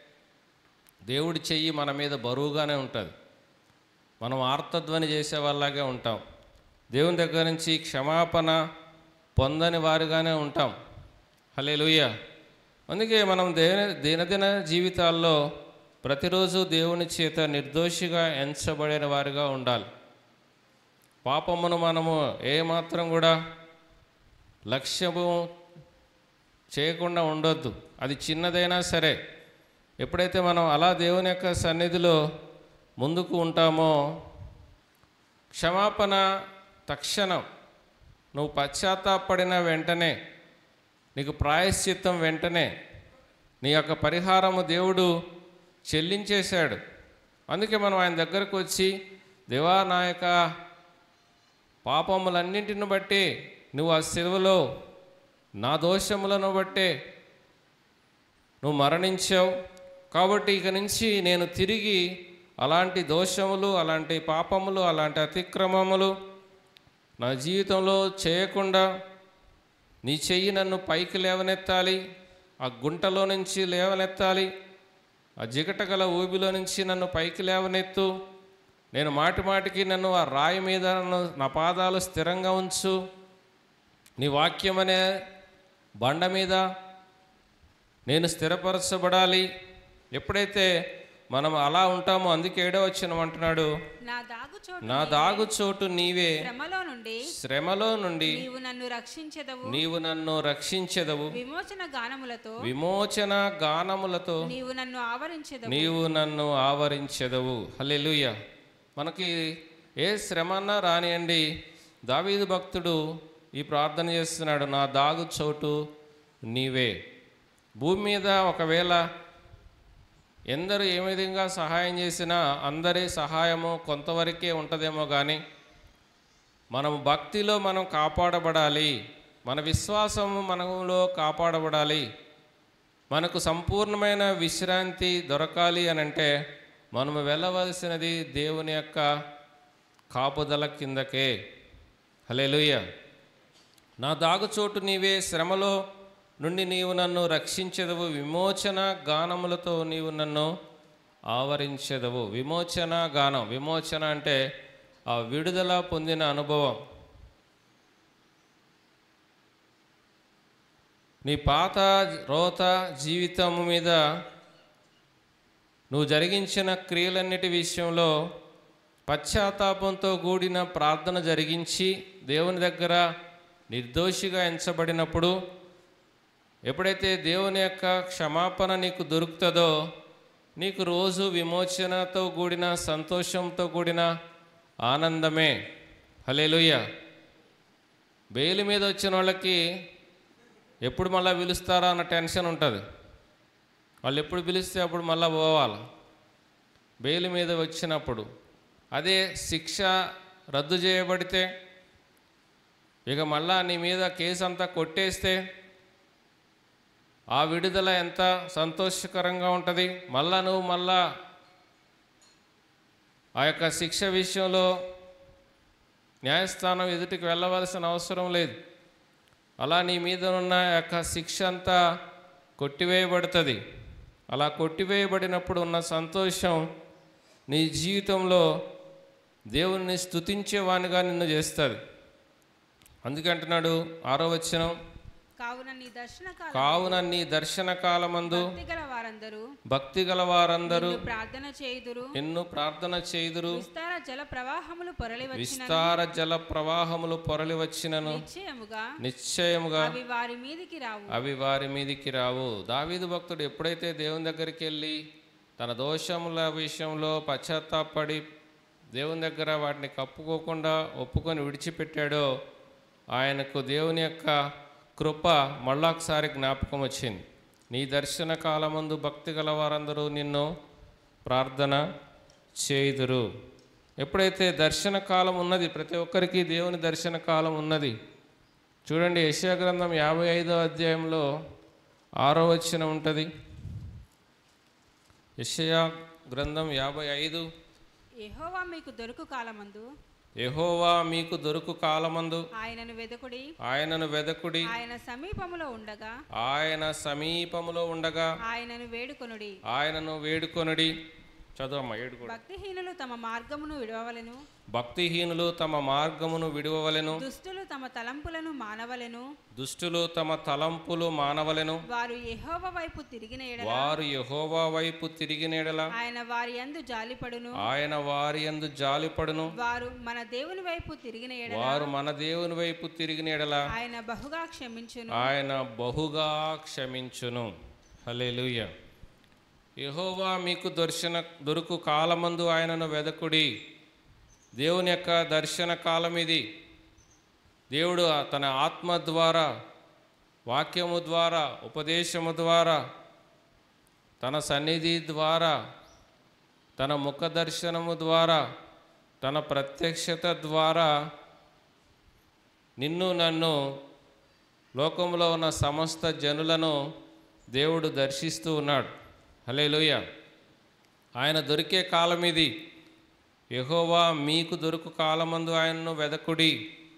Speaker 1: దేవుడి చెయ్యి మన మీద బరువుగానే ఉంటుంది మనం ఆర్తధ్వని చేసే వాళ్ళలాగే ఉంటాం దేవుని దగ్గర నుంచి క్షమాపణ పొందని వారిగానే ఉంటాం హలే అందుకే మనం దేన దినదిన జీవితాల్లో ప్రతిరోజు దేవుని చేత నిర్దోషిగా ఎంచబడిన వారిగా ఉండాలి పాపమును మనము ఏమాత్రం కూడా లక్ష్యము చేయకుండా ఉండొద్దు అది చిన్నదైనా సరే ఎప్పుడైతే మనం అలా దేవుని యొక్క సన్నిధిలో ముందుకు ఉంటామో క్షమాపణ తక్షణం నువ్వు పశ్చాత్తాపడిన వెంటనే నీకు ప్రాయశ్చిత్తం వెంటనే నీ యొక్క పరిహారము దేవుడు చెల్లించేశాడు అందుకే మనం ఆయన దగ్గరకు వచ్చి దేవా నా యొక్క పాపములన్నింటిని బట్టి నువ్వు ఆ సెలవులో నా దోషములను బట్టే నువ్వు మరణించావు కాబట్టి ఇక నుంచి నేను తిరిగి అలాంటి దోషములు అలాంటి పాపములు అలాంటి అతిక్రమములు నా జీవితంలో చేయకుండా నీ చెయ్యి నన్ను పైకి లేవనెత్తాలి ఆ గుంటలో నుంచి లేవనెత్తాలి ఆ జిగట గల ఊబిలో నుంచి నన్ను పైకి లేవనెత్తు నేను మాటి మాటికి నన్ను ఆ రాయి మీద నన్ను నా పాదాలు స్థిరంగా ఉంచు నీ వాక్యం అనే బండ మీద నేను స్థిరపరచబడాలి ఎప్పుడైతే మనం అలా ఉంటామో అందుకే ఏడో వచ్చిన అంటున్నాడు
Speaker 2: నా దాగు చోటు
Speaker 1: నా దాగు చోటు నీవే
Speaker 2: శ్రమలో నుండి
Speaker 1: శ్రమలో నుండి
Speaker 2: నీవు నన్ను రక్షించదవు
Speaker 1: నీవు నన్ను రక్షించెదవు
Speaker 2: విమోచన గానములతో
Speaker 1: విమోచన గానములతో
Speaker 2: నీవు నన్ను ఆవరించదవు
Speaker 1: నీవు నన్ను ఆవరించెదవు హల్లెలూయ మనకి ఏ శ్రమన్నా రానియండి దావీదు భక్తుడు ఈ ప్రార్థన చేస్తున్నాడు నా దాగు చోటు నీవే భూమి మీద ఒకవేళ ఎందరు ఏ విధంగా సహాయం చేసినా అందరి సహాయము కొంతవరకే ఉంటుందేమో కానీ మనం భక్తిలో మనం కాపాడబడాలి మన విశ్వాసము మనలో కాపాడబడాలి మనకు సంపూర్ణమైన విశ్రాంతి దొరకాలి అని అంటే మనము వెళ్ళవలసినది దేవుని యొక్క కాపుదల కిందకే హలేలుయ్య నా దాగుచోటు నీవే శ్రమలో నుండి నీవు నన్ను రక్షించెదవు విమోచన గానములతో నీవు నన్ను ఆవరించెదవు విమోచన గానం విమోచన అంటే ఆ విడుదల పొందిన అనుభవం నీ పాత రోత జీవితం మీద నువ్వు జరిగించిన క్రియలన్నిటి విషయంలో పశ్చాత్తాపంతో కూడిన ప్రార్థన జరిగించి దేవుని దగ్గర నిర్దోషిగా ఎంచబడినప్పుడు ఎప్పుడైతే దేవుని యొక్క క్షమాపణ నీకు దొరుకుతుందో నీకు రోజు విమోచనతో కూడిన సంతోషంతో కూడిన ఆనందమే హలేలుయ్య బెయిల్ మీద వచ్చిన వాళ్ళకి ఎప్పుడు మళ్ళీ పిలుస్తారా అన్న టెన్షన్ ఉంటుంది వాళ్ళు ఎప్పుడు పిలిస్తే అప్పుడు మళ్ళీ పోవాలి బెయిల్ మీద వచ్చినప్పుడు అదే శిక్ష రద్దు చేయబడితే ఇక మళ్ళా నీ మీద కేసు అంతా కొట్టేస్తే ఆ విడుదల ఎంత సంతోషకరంగా ఉంటుంది మళ్ళా నువ్వు మళ్ళా ఆ యొక్క శిక్ష విషయంలో న్యాయస్థానం ఎదుటికి వెళ్ళవలసిన అవసరం లేదు అలా నీ మీద ఉన్న యొక్క శిక్ష అంతా కొట్టివేయబడుతుంది అలా కొట్టివేయబడినప్పుడు ఉన్న సంతోషం నీ జీవితంలో దేవుణ్ణి స్తుతించేవానిగా నిన్ను చేస్తుంది అందుకంటున్నాడు ఆరో వచనం
Speaker 2: కావున నీ దర్శన కాలం
Speaker 1: కావున నీ దర్శన కాలమందు
Speaker 2: భక్తి గల వారందరూ
Speaker 1: భక్తి గల వారందరూ
Speaker 2: నిన్ను ప్రార్థన చేయుదురు
Speaker 1: నిన్ను ప్రార్థన చేయుదురు
Speaker 2: విస్తార జల ప్రవాహములు పొరలి వచ్చిన
Speaker 1: విస్తార జల ప్రవాహములు పొరలి వచ్చినను
Speaker 2: నిశ్చయముగా
Speaker 1: నిశ్చయముగా
Speaker 2: అవి వారి మీదికి రావు
Speaker 1: అవి వారి మీదికి రావు దావీదు భక్తుడు ఎప్పుడైతే దేవుని దగ్గరికి వెళ్ళి తన దోషముల విషయంలో పశ్చాత్తాపడి దేవుని దగ్గర వాటిని కప్పుకోకుండా ఒప్పుకొని విడిచిపెట్టాడో ఆయనకు దేవుని యొక్క కృప మళ్ళొకసారి జ్ఞాపకం వచ్చింది నీ దర్శన కాలమందు భక్తి గల వారందరూ నిన్ను ప్రార్థన చేయుదురు ఎప్పుడైతే దర్శన కాలం ఉన్నది ప్రతి ఒక్కరికి దేవుని దర్శన కాలం ఉన్నది చూడండి యెషయా గ్రంథం యాభై ఐదో అధ్యాయంలో ఆరో వచ్చిన ఉంటుంది యెషయా గ్రంథం యాభై ఐదు
Speaker 2: యెహోవా మీకు దొరుకు కాలమందు
Speaker 1: యెహోవా మీకు దొరుకు కాలమందు
Speaker 2: ఆయనను వెదకుడి
Speaker 1: ఆయనను వెదకుడి
Speaker 2: ఆయన సమీపములో ఉండగా
Speaker 1: ఆయన సమీపములో ఉండగా
Speaker 2: ఆయనను వేడుకొనుడి
Speaker 1: ఆయనను వేడుకొనుడి చదువమ్మ ఏడుకోడు
Speaker 2: భక్తిహీనులు తమ మార్గమును విడవవలెను
Speaker 1: భక్తిహీనులు తమ మార్గమును విడువవలెను
Speaker 2: దుష్టులు తమ తలంపులను మానవలెను
Speaker 1: దుష్టులు తమ తలంపులు మానవలెను
Speaker 2: వారు యెహోవా వైపు తిరిగిన ఎడల
Speaker 1: వారు యెహోవా వైపు తిరిగినెడల
Speaker 2: ఆయన వారి యందు జాలిపడును
Speaker 1: ఆయన వారి యందు జాలిపడును
Speaker 2: వారు మన దేవుని వైపు తిరిగిన ఎడల
Speaker 1: వారు మన దేవుని వైపు తిరిగిన ఎడల
Speaker 2: ఆయన బహుగా క్షమించును
Speaker 1: ఆయన బహుగా క్షమించును హల్లెలూయా యెహోవా మీకు దర్శన దొరుకు కాలమందు ఆయనను వెదకుడి దేవుని యొక్క దర్శన కాలం ఇది దేవుడు తన ఆత్మ ద్వారా వాక్యము ద్వారా ఉపదేశము ద్వారా తన సన్నిధి ద్వారా తన ముఖ దర్శనము ద్వారా తన ప్రత్యక్షత ద్వారా నిన్ను నన్ను లోకంలో ఉన్న సమస్త జనులను దేవుడు దర్శిస్తూ ఉన్నాడు హలేలుయ ఆయన దొరికే కాలం ఇది యెహోవా మీకు దొరుకు కాలమందు ఆయనను వెదకుడి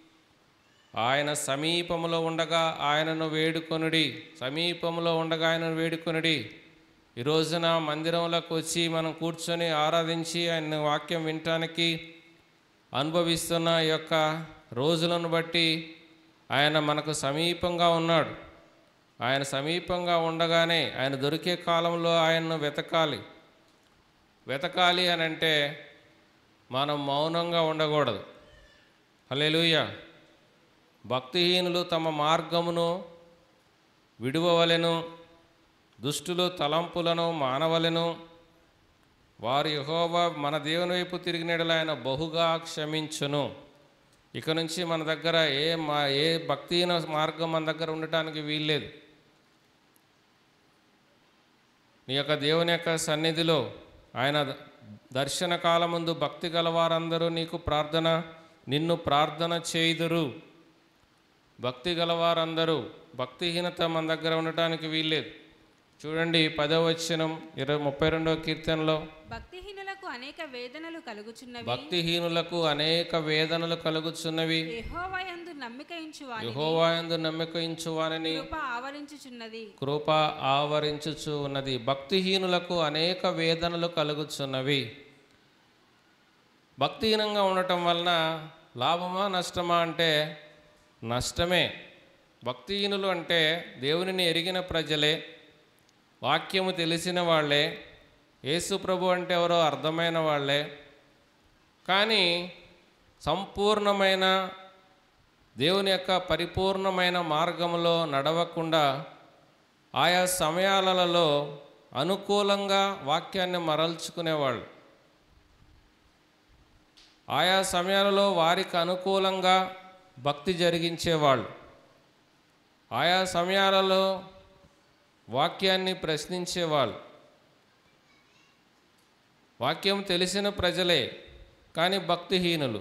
Speaker 1: ఆయన సమీపములో ఉండగా ఆయనను వేడుకొనుడి సమీపంలో ఉండగా ఆయనను వేడుకొనుడి ఈ రోజున మందిరంలోకి వచ్చి మనం కూర్చొని ఆరాధించి ఆయన వాక్యం వినటానికి అనుభవిస్తున్న ఈ యొక్క రోజులను బట్టి ఆయన మనకు సమీపంగా ఉన్నాడు ఆయన సమీపంగా ఉండగానే ఆయన దొరికే కాలంలో ఆయన్ను వెతకాలి వెతకాలి అని అంటే మనం మౌనంగా ఉండకూడదు హల్లెలూయ భక్తిహీనులు తమ మార్గమును విడువవలెను దుష్టులు తలంపులను మానవలెను వారు యెహోవా మన దేవుని వైపు తిరిగినడల ఆయన బహుగా క్షమించును ఇక నుంచి మన దగ్గర ఏ మా ఏ భక్తిహీన మార్గం మన దగ్గర ఉండటానికి వీల్లేదు నీ యొక్క దేవుని యొక్క సన్నిధిలో ఆయన దర్శన కాలముందు భక్తి గల వారందరూ నీకు ప్రార్థన నిన్ను ప్రార్థన చేయుదురు భక్తి గలవారందరూ భక్తిహీనత మన దగ్గర ఉండటానికి వీల్లేదు చూడండి పదవ వచనం ఇరవై ముప్పై రెండవ కీర్తనలో
Speaker 2: భక్తిహీనులకు అనేక వేదనలు కలుగుచున్నవి
Speaker 1: భక్తిహీనులకు అనేక వేదనలు కలుగుచున్నవి
Speaker 2: యెహోవాయందు నమ్మిక ఇంచు వాని
Speaker 1: యహోవాయందు నమ్మకించువానని
Speaker 2: కృప ఆవరించుచున్నది
Speaker 1: కృప ఆవరించుచు ఉన్నది భక్తిహీనులకు అనేక వేదనలు కలుగుచున్నవి భక్తిహీనంగా ఉండటం వలన లాభమా నష్టమా అంటే నష్టమే భక్తిహీనులు అంటే దేవునిని ఎరిగిన ప్రజలే వాక్యము తెలిసిన వాళ్ళే యేసు ప్రభు అంటే ఎవరో అర్థమైన వాళ్ళే కానీ సంపూర్ణమైన దేవుని యొక్క పరిపూర్ణమైన మార్గంలో నడవకుండా ఆయా సమయాలలో అనుకూలంగా వాక్యాన్ని మరల్చుకునేవాళ్ళు ఆయా సమయాలలో వారికి అనుకూలంగా భక్తి జరిగించేవాళ్ళు ఆయా సమయాలలో వాక్యాన్ని ప్రశ్నించేవాళ్ళు వాక్యం తెలిసిన ప్రజలే కానీ భక్తిహీనులు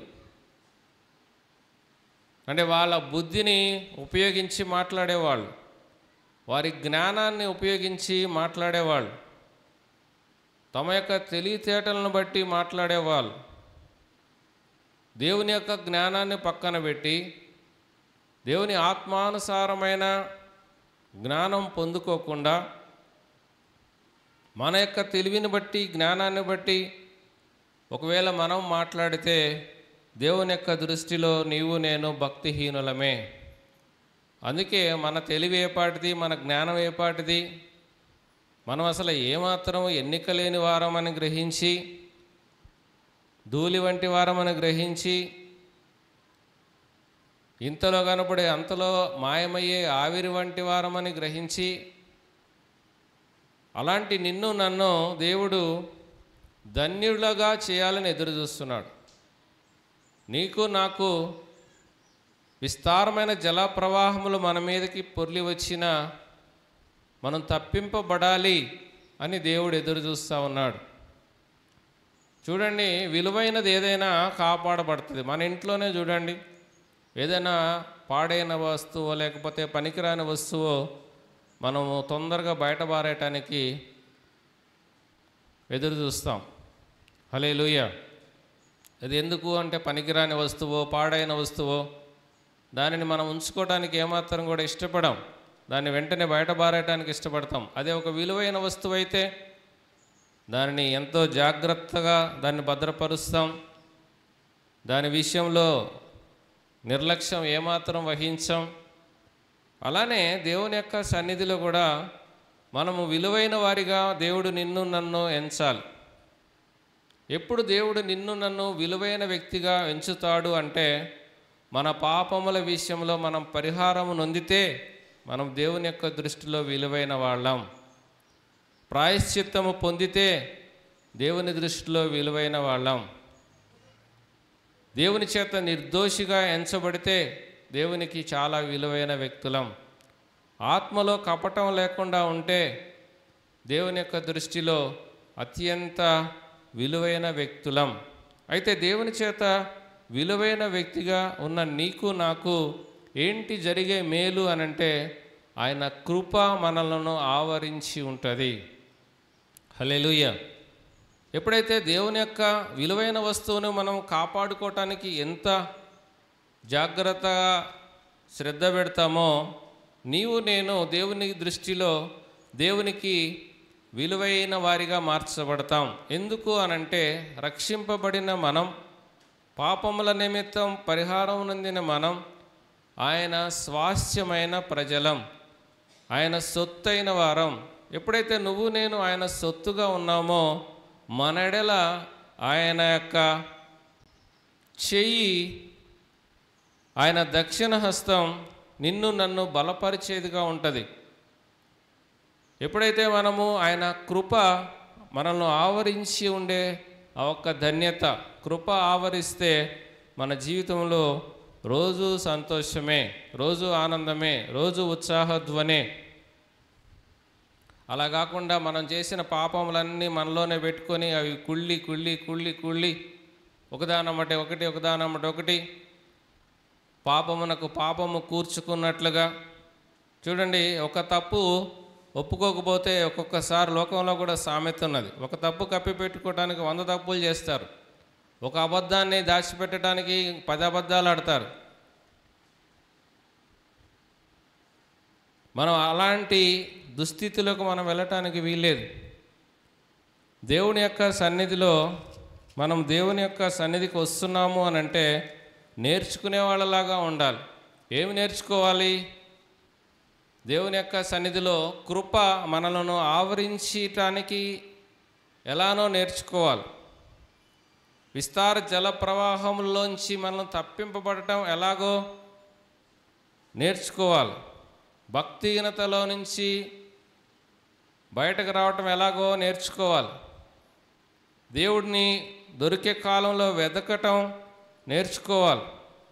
Speaker 1: అంటే వాళ్ళ బుద్ధిని ఉపయోగించి మాట్లాడేవాళ్ళు వారి జ్ఞానాన్ని ఉపయోగించి మాట్లాడేవాళ్ళు తమ యొక్క తెలివితేటలను బట్టి మాట్లాడేవాళ్ళు దేవుని యొక్క జ్ఞానాన్ని పక్కన పెట్టి దేవుని ఆత్మానుసారమైన జ్ఞానం పొందుకోకుండా మన యొక్క తెలివిని బట్టి జ్ఞానాన్ని బట్టి ఒకవేళ మనం మాట్లాడితే దేవుని యొక్క దృష్టిలో నీవు నేను భక్తిహీనులమే అందుకే మన తెలివి ఏపాటిది మన జ్ఞానం ఏపాటిది మనం అసలు ఏమాత్రం ఎన్నిక లేని వారమని గ్రహించి ధూళి వంటి వారమని గ్రహించి ఇంతలో కనపడే అంతలో మాయమయ్యే ఆవిరి వంటి వారమని గ్రహించి అలాంటి నిన్ను నన్ను దేవుడు ధన్యులుగా చేయాలని ఎదురు చూస్తున్నాడు నీకు నాకు విస్తారమైన జల ప్రవాహములు మన మీదకి పొర్లి వచ్చిన మనం తప్పింపబడాలి అని దేవుడు ఎదురు చూస్తూ ఉన్నాడు చూడండి విలువైనది ఏదైనా కాపాడబడుతుంది మన ఇంట్లోనే చూడండి ఏదైనా పాడైన వస్తువో లేకపోతే పనికిరాని వస్తువో మనము తొందరగా బయటబారేయటానికి ఎదురు చూస్తాం హలే అది ఎందుకు అంటే పనికిరాని వస్తువో పాడైన వస్తువో దానిని మనం ఉంచుకోవడానికి ఏమాత్రం కూడా ఇష్టపడం దాన్ని వెంటనే బయటబారేయటానికి ఇష్టపడతాం అదే ఒక విలువైన వస్తువు అయితే దానిని ఎంతో జాగ్రత్తగా దాన్ని భద్రపరుస్తాం దాని విషయంలో నిర్లక్ష్యం ఏమాత్రం వహించాం అలానే దేవుని యొక్క సన్నిధిలో కూడా మనము విలువైన వారిగా దేవుడు నిన్ను నన్ను ఎంచాలి ఎప్పుడు దేవుడు నిన్ను నన్ను విలువైన వ్యక్తిగా ఎంచుతాడు అంటే మన పాపముల విషయంలో మనం పరిహారము నొందితే మనం దేవుని యొక్క దృష్టిలో విలువైన వాళ్ళం ప్రాయశ్చిత్తము పొందితే దేవుని దృష్టిలో విలువైన వాళ్ళం దేవుని చేత నిర్దోషిగా ఎంచబడితే దేవునికి చాలా విలువైన వ్యక్తులం ఆత్మలో కపటం లేకుండా ఉంటే దేవుని యొక్క దృష్టిలో అత్యంత విలువైన వ్యక్తులం అయితే దేవుని చేత విలువైన వ్యక్తిగా ఉన్న నీకు నాకు ఏంటి జరిగే మేలు అనంటే ఆయన కృప మనలను ఆవరించి ఉంటుంది హల్లెలూయా ఎప్పుడైతే దేవుని యొక్క విలువైన వస్తువును మనం కాపాడుకోవటానికి ఎంత జాగ్రత్తగా శ్రద్ధ పెడతామో నీవు నేను దేవుని దృష్టిలో దేవునికి విలువైన వారిగా మార్చబడతాం ఎందుకు అనంటే రక్షింపబడిన మనం పాపముల నిమిత్తం పరిహారం నొందిన మనం ఆయన స్వాస్థ్యమైన ప్రజలం ఆయన సొత్తైన వారం ఎప్పుడైతే నువ్వు నేను ఆయన సొత్తుగా ఉన్నామో మనెడల ఆయన యొక్క చెయ్యి ఆయన దక్షిణ హస్తం నిన్ను నన్ను బలపరిచేదిగా ఉంటుంది ఎప్పుడైతే మనము ఆయన కృప మనల్ని ఆవరించి ఉండే ఆ ఒక్క ధన్యత కృప ఆవరిస్తే మన జీవితంలో రోజు సంతోషమే రోజు ఆనందమే రోజు ఉత్సాహధ్వనే అలా కాకుండా మనం చేసిన పాపములన్నీ మనలోనే పెట్టుకొని అవి కుళ్ళి కుళ్ళి కుళ్ళి కుళ్ళి ఒకదానమ్మటి ఒకటి ఒకదానమ్మటి ఒకటి పాపమునకు పాపము కూర్చుకున్నట్లుగా చూడండి ఒక తప్పు ఒప్పుకోకపోతే ఒక్కొక్కసారి లోకంలో కూడా సామెత ఉన్నది ఒక తప్పు కప్పిపెట్టుకోవడానికి వంద తప్పులు చేస్తారు ఒక అబద్ధాన్ని దాచిపెట్టడానికి పది అబద్ధాలు ఆడతారు మనం అలాంటి దుస్థితిలోకి మనం వెళ్ళటానికి వీల్లేదు దేవుని యొక్క సన్నిధిలో మనం దేవుని యొక్క సన్నిధికి వస్తున్నాము అని అంటే నేర్చుకునే వాళ్ళలాగా ఉండాలి ఏమి నేర్చుకోవాలి దేవుని యొక్క సన్నిధిలో కృప మనలను ఆవరించటానికి ఎలానో నేర్చుకోవాలి విస్తార జల ప్రవాహంలోంచి మనం తప్పింపబడటం ఎలాగో నేర్చుకోవాలి భక్తిహీనతలో నుంచి బయటకు రావటం ఎలాగో నేర్చుకోవాలి దేవుడిని దొరికే కాలంలో వెతకటం నేర్చుకోవాలి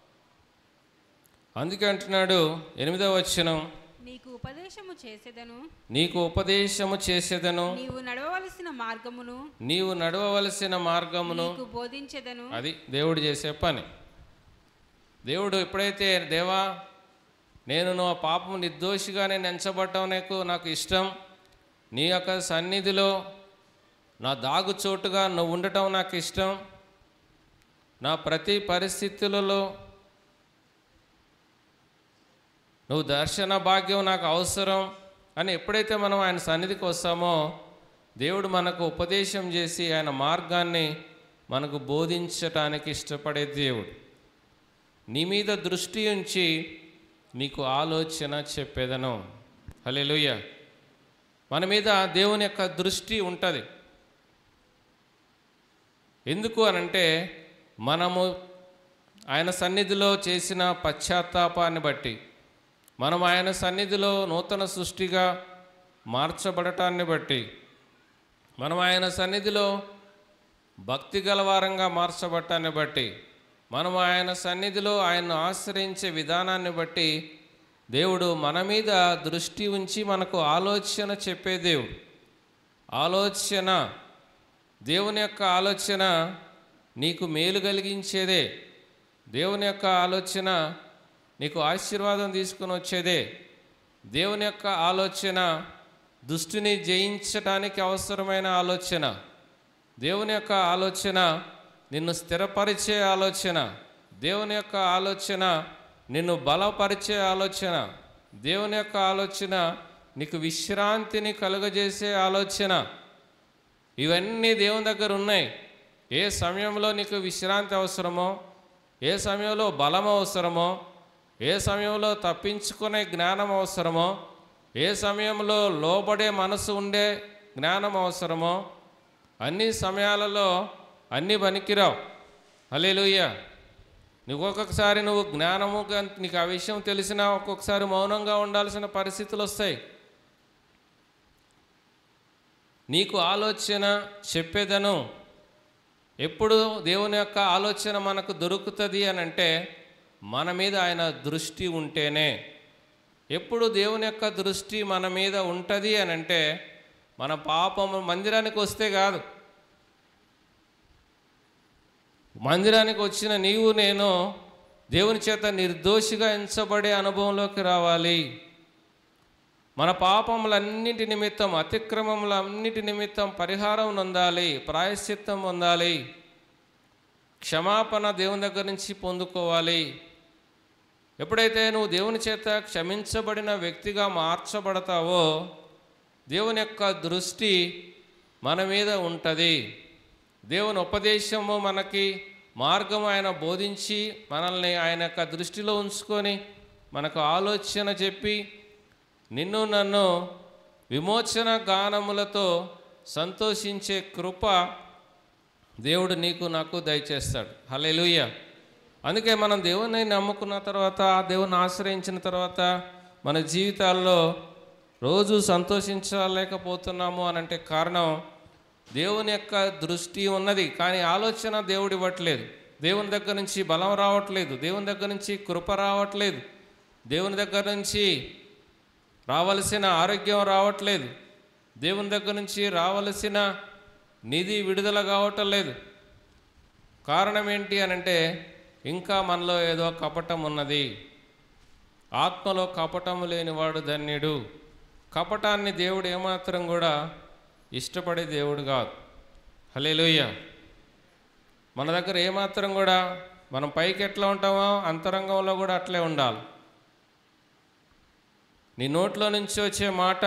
Speaker 1: అందుకే అంటున్నాడు ఎనిమిదవ వచనం
Speaker 2: నీకు ఉపదేశము చేసేదను
Speaker 1: నీకు ఉపదేశము చేసేదను
Speaker 2: నీవు నడవవలసిన మార్గమును
Speaker 1: నీవు నడవవలసిన మార్గమును
Speaker 2: నీకు బోధించెదను
Speaker 1: అది దేవుడు చేసే పని దేవుడు ఎప్పుడైతే దేవా నేను నా పాపం నిర్దోషిగానే నెంచబడటం నీకు నాకు ఇష్టం నీ యొక్క సన్నిధిలో నా దాగు చోటుగా నువ్వు ఉండటం నాకు ఇష్టం నా ప్రతి పరిస్థితులలో నువ్వు దర్శన భాగ్యం నాకు అవసరం అని ఎప్పుడైతే మనం ఆయన సన్నిధికి వస్తామో దేవుడు మనకు ఉపదేశం చేసి ఆయన మార్గాన్ని మనకు బోధించటానికి ఇష్టపడే దేవుడు నీ మీద దృష్టి ఉంచి నీకు ఆలోచన చెప్పేదను హల్లెలూయ మన మీద దేవుని యొక్క దృష్టి ఉంటుంది ఎందుకు అనంటే మనము ఆయన సన్నిధిలో చేసిన పశ్చాత్తాపాన్ని బట్టి మనం ఆయన సన్నిధిలో నూతన సృష్టిగా మార్చబడటాన్ని బట్టి మనం ఆయన సన్నిధిలో భక్తి గలవారంగా మార్చబడటాన్ని బట్టి మనం ఆయన సన్నిధిలో ఆయన్ను ఆశ్రయించే విధానాన్ని బట్టి దేవుడు మన మీద దృష్టి ఉంచి మనకు ఆలోచన చెప్పే దేవుడు ఆలోచన దేవుని యొక్క ఆలోచన నీకు మేలు కలిగించేదే దేవుని యొక్క ఆలోచన నీకు ఆశీర్వాదం తీసుకుని వచ్చేదే దేవుని యొక్క ఆలోచన దుష్టిని జయించటానికి అవసరమైన ఆలోచన దేవుని యొక్క ఆలోచన నిన్ను స్థిరపరిచే ఆలోచన దేవుని యొక్క ఆలోచన నిన్ను బలపరిచే ఆలోచన దేవుని యొక్క ఆలోచన నీకు విశ్రాంతిని కలుగజేసే ఆలోచన ఇవన్నీ దేవుని దగ్గర ఉన్నాయి ఏ సమయంలో నీకు విశ్రాంతి అవసరమో ఏ సమయంలో బలం అవసరమో ఏ సమయంలో తప్పించుకునే జ్ఞానం అవసరమో ఏ సమయంలో లోబడే మనసు ఉండే జ్ఞానం అవసరమో అన్ని సమయాలలో అన్నీ పనికిరావు హలేలుయ్య నువ్వు ఒక్కొక్కసారి నువ్వు జ్ఞానముగా నీకు ఆ విషయం తెలిసినా ఒక్కొక్కసారి మౌనంగా ఉండాల్సిన పరిస్థితులు వస్తాయి నీకు ఆలోచన చెప్పేదను ఎప్పుడు దేవుని యొక్క ఆలోచన మనకు దొరుకుతుంది అని అంటే మన మీద ఆయన దృష్టి ఉంటేనే ఎప్పుడు దేవుని యొక్క దృష్టి మన మీద ఉంటుంది అని అంటే మన పాపము మందిరానికి వస్తే కాదు మందిరానికి వచ్చిన నీవు నేను దేవుని చేత నిర్దోషిగా ఎంచబడే అనుభవంలోకి రావాలి మన పాపములన్నిటి నిమిత్తం అతిక్రమములన్నిటి నిమిత్తం పరిహారం పొందాలి ప్రాయశ్చిత్తం పొందాలి క్షమాపణ దేవుని దగ్గర నుంచి పొందుకోవాలి ఎప్పుడైతే నువ్వు దేవుని చేత క్షమించబడిన వ్యక్తిగా మార్చబడతావో దేవుని యొక్క దృష్టి మన మీద ఉంటుంది దేవుని ఉపదేశము మనకి మార్గం ఆయన బోధించి మనల్ని ఆయన యొక్క దృష్టిలో ఉంచుకొని మనకు ఆలోచన చెప్పి నిన్ను నన్ను విమోచన గానములతో సంతోషించే కృప దేవుడు నీకు నాకు దయచేస్తాడు హల్లెలూయా అందుకే మనం దేవుని నమ్ముకున్న తర్వాత ఆ దేవుని ఆశ్రయించిన తర్వాత మన జీవితాల్లో రోజు సంతోషించలేకపోతున్నాము అని అంటే కారణం దేవుని యొక్క దృష్టి ఉన్నది కానీ ఆలోచన దేవుడు ఇవ్వట్లేదు దేవుని దగ్గర నుంచి బలం రావట్లేదు దేవుని దగ్గర నుంచి కృప రావట్లేదు దేవుని దగ్గర నుంచి రావలసిన ఆరోగ్యం రావట్లేదు దేవుని దగ్గర నుంచి రావలసిన నిధి విడుదల కావటం లేదు కారణం ఏంటి అని అంటే ఇంకా మనలో ఏదో కపటం ఉన్నది ఆత్మలో కపటము లేనివాడు ధన్యుడు కపటాన్ని దేవుడు ఏమాత్రం కూడా ఇష్టపడే దేవుడు కాదు హలేలుయ్య మన దగ్గర ఏమాత్రం కూడా మనం పైకి ఎట్లా ఉంటామో అంతరంగంలో కూడా అట్లే ఉండాలి నీ నోట్లో నుంచి వచ్చే మాట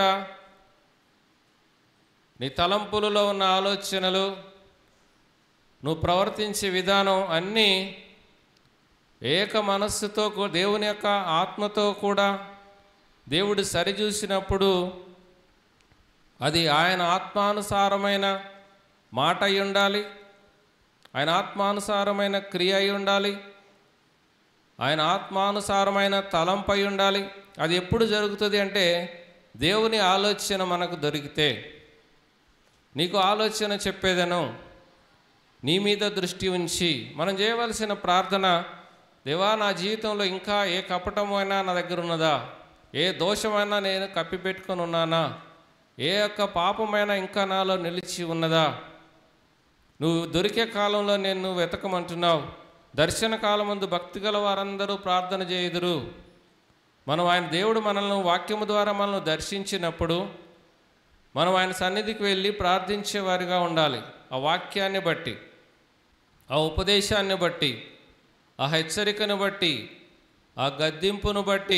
Speaker 1: నీ తలంపులలో ఉన్న ఆలోచనలు నువ్వు ప్రవర్తించే విధానం అన్నీ ఏక మనస్సుతో కూ- దేవుని యొక్క ఆత్మతో కూడా దేవుడు సరిచూసినప్పుడు అది ఆయన ఆత్మానుసారమైన మాట అయి ఉండాలి ఆయన ఆత్మానుసారమైన క్రియ అయి ఉండాలి ఆయన ఆత్మానుసారమైన తలంపై ఉండాలి అది ఎప్పుడు జరుగుతుంది అంటే దేవుని ఆలోచన మనకు దొరికితే నీకు ఆలోచన చెప్పేదను నీ మీద దృష్టి ఉంచి మనం చేయవలసిన ప్రార్థన దేవా నా జీవితంలో ఇంకా ఏ కపటమైనా నా దగ్గర ఉన్నదా ఏ దోషమైనా నేను కప్పిపెట్టుకొని ఉన్నానా ఏ యొక్క పాపమైనా ఇంకా నాలో నిలిచి ఉన్నదా నువ్వు దొరికే కాలంలో నేను వెతకమంటున్నావు దర్శన కాలం ముందు భక్తి గల వారందరూ ప్రార్థన చేయుదురు మనం ఆయన దేవుడు మనల్ని వాక్యము ద్వారా మనల్ని దర్శించినప్పుడు మనం ఆయన సన్నిధికి వెళ్ళి ప్రార్థించేవారిగా ఉండాలి ఆ వాక్యాన్ని బట్టి ఆ ఉపదేశాన్ని బట్టి ఆ హెచ్చరికను బట్టి ఆ గద్దింపును బట్టి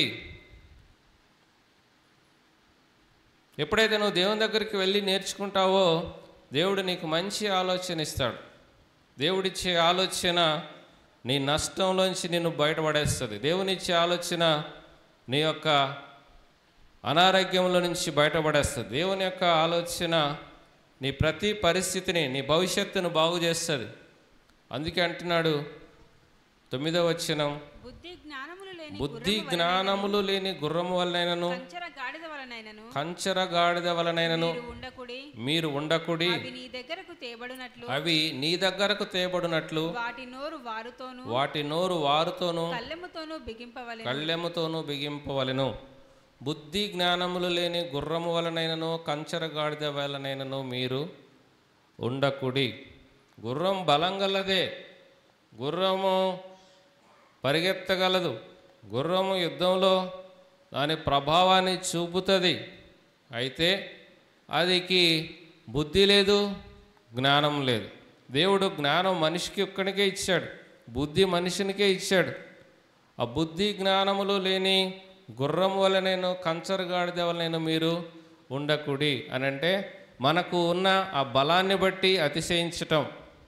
Speaker 1: ఎప్పుడైతే నువ్వు దేవుని దగ్గరికి వెళ్ళి నేర్చుకుంటావో దేవుడు నీకు మంచి ఆలోచన ఇస్తాడు దేవుడిచ్చే ఆలోచన నీ నష్టంలోంచి నిన్ను బయటపడేస్తుంది దేవునిచ్చే ఆలోచన నీ యొక్క అనారోగ్యంలో నుంచి బయటపడేస్తుంది దేవుని యొక్క ఆలోచన నీ ప్రతి పరిస్థితిని నీ భవిష్యత్తును బాగు చేస్తుంది అందుకే అంటున్నాడు తొమ్మిదో వచ్చినం
Speaker 2: బుద్ధి జ్ఞానములు లేని
Speaker 1: బుద్ధి
Speaker 2: గుర్రము
Speaker 1: జ్ఞానములు లేని గుర్రము వలనైనను
Speaker 2: కంచర గాడిద వలనైనను
Speaker 1: కంచర గాడిద వలనైనను
Speaker 2: మీరు ఉండకుడి
Speaker 1: మీరు ఉండకుడి
Speaker 2: అవి నీ దగ్గరకు తేబడినట్లు
Speaker 1: అవి నీ దగ్గరకు తేబడినట్లు
Speaker 2: వాటి నోరు వారుతోను
Speaker 1: వాటి నోరు వారుతోనూ
Speaker 2: కళ్ళెముతోను బిగింపవలె
Speaker 1: కళ్ళెముతోనూ బిగింపవలెను బుద్ధి జ్ఞానములు లేని గుర్రము వలనైనను కంచర గాడిద వలనైనను మీరు ఉండకుడి గుర్రం బలం గలదే గుర్రము పరిగెత్తగలదు గుర్రము యుద్ధంలో దాని ప్రభావాన్ని చూపుతుంది అయితే అదికి బుద్ధి లేదు జ్ఞానం లేదు దేవుడు జ్ఞానం మనిషికి ఒక్కడికే ఇచ్చాడు బుద్ధి మనిషినికే ఇచ్చాడు ఆ బుద్ధి జ్ఞానములు లేని గుర్రం వలనైనా కంచర గాడిద వలనైనా మీరు ఉండకుడి అని అంటే మనకు ఉన్న ఆ బలాన్ని బట్టి అతిశయించటం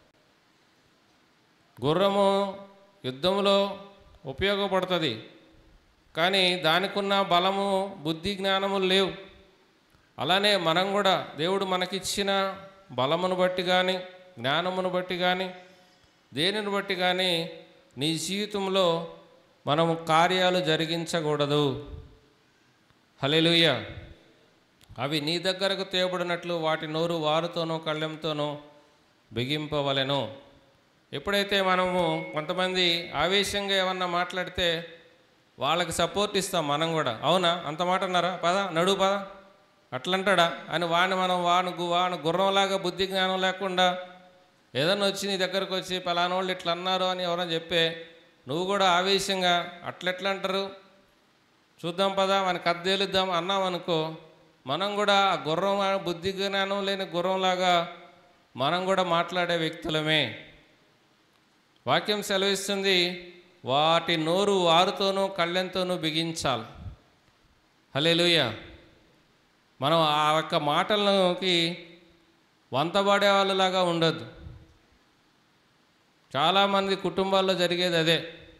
Speaker 1: గుర్రము యుద్ధంలో ఉపయోగపడుతుంది కానీ దానికున్న బలము బుద్ధి జ్ఞానములు లేవు అలానే మనం కూడా దేవుడు మనకిచ్చిన బలమును బట్టి కానీ జ్ఞానమును బట్టి కానీ దేనిని బట్టి కానీ నీ జీవితంలో మనము కార్యాలు జరిగించకూడదు హల్లెలూయ అవి నీ దగ్గరకు తేబడినట్లు వాటి నోరు వారుతోనూ కళ్ళెంతోనూ బిగింపవలెను ఎప్పుడైతే మనము కొంతమంది ఆవేశంగా ఏమన్నా మాట్లాడితే వాళ్ళకి సపోర్ట్ ఇస్తాం మనం కూడా అవునా అంత మాట అన్నారా పద నడు పద అట్లంటాడా అని వాడిని మనం వాను గు- వాను గుర్రంలాగా బుద్ధి జ్ఞానం లేకుండా ఏదన్నా వచ్చి నీ దగ్గరకు వచ్చి పలానా వాళ్ళు ఇట్లా అన్నారు అని ఎవరైనా చెప్పే నువ్వు కూడా ఆవేశంగా అట్లెట్లా అంటారు చూద్దాం పదా మనకి అద్దెలుద్దాం అన్నాం అనుకో మనం కూడా ఆ గుర్రం ఆ బుద్ధి జ్ఞానం లేని గుర్రంలాగా మనం కూడా మాట్లాడే వ్యక్తులమే వాక్యం సెలవిస్తుంది వాటి నోరు వారుతోనూ కళ్ళెంతోనూ బిగించాలి హల్లెలూయా మనం ఆ యొక్క మాటలకి వంతబడే వాళ్ళలాగా ఉండొద్దు చాలామంది కుటుంబాల్లో జరిగేది అదే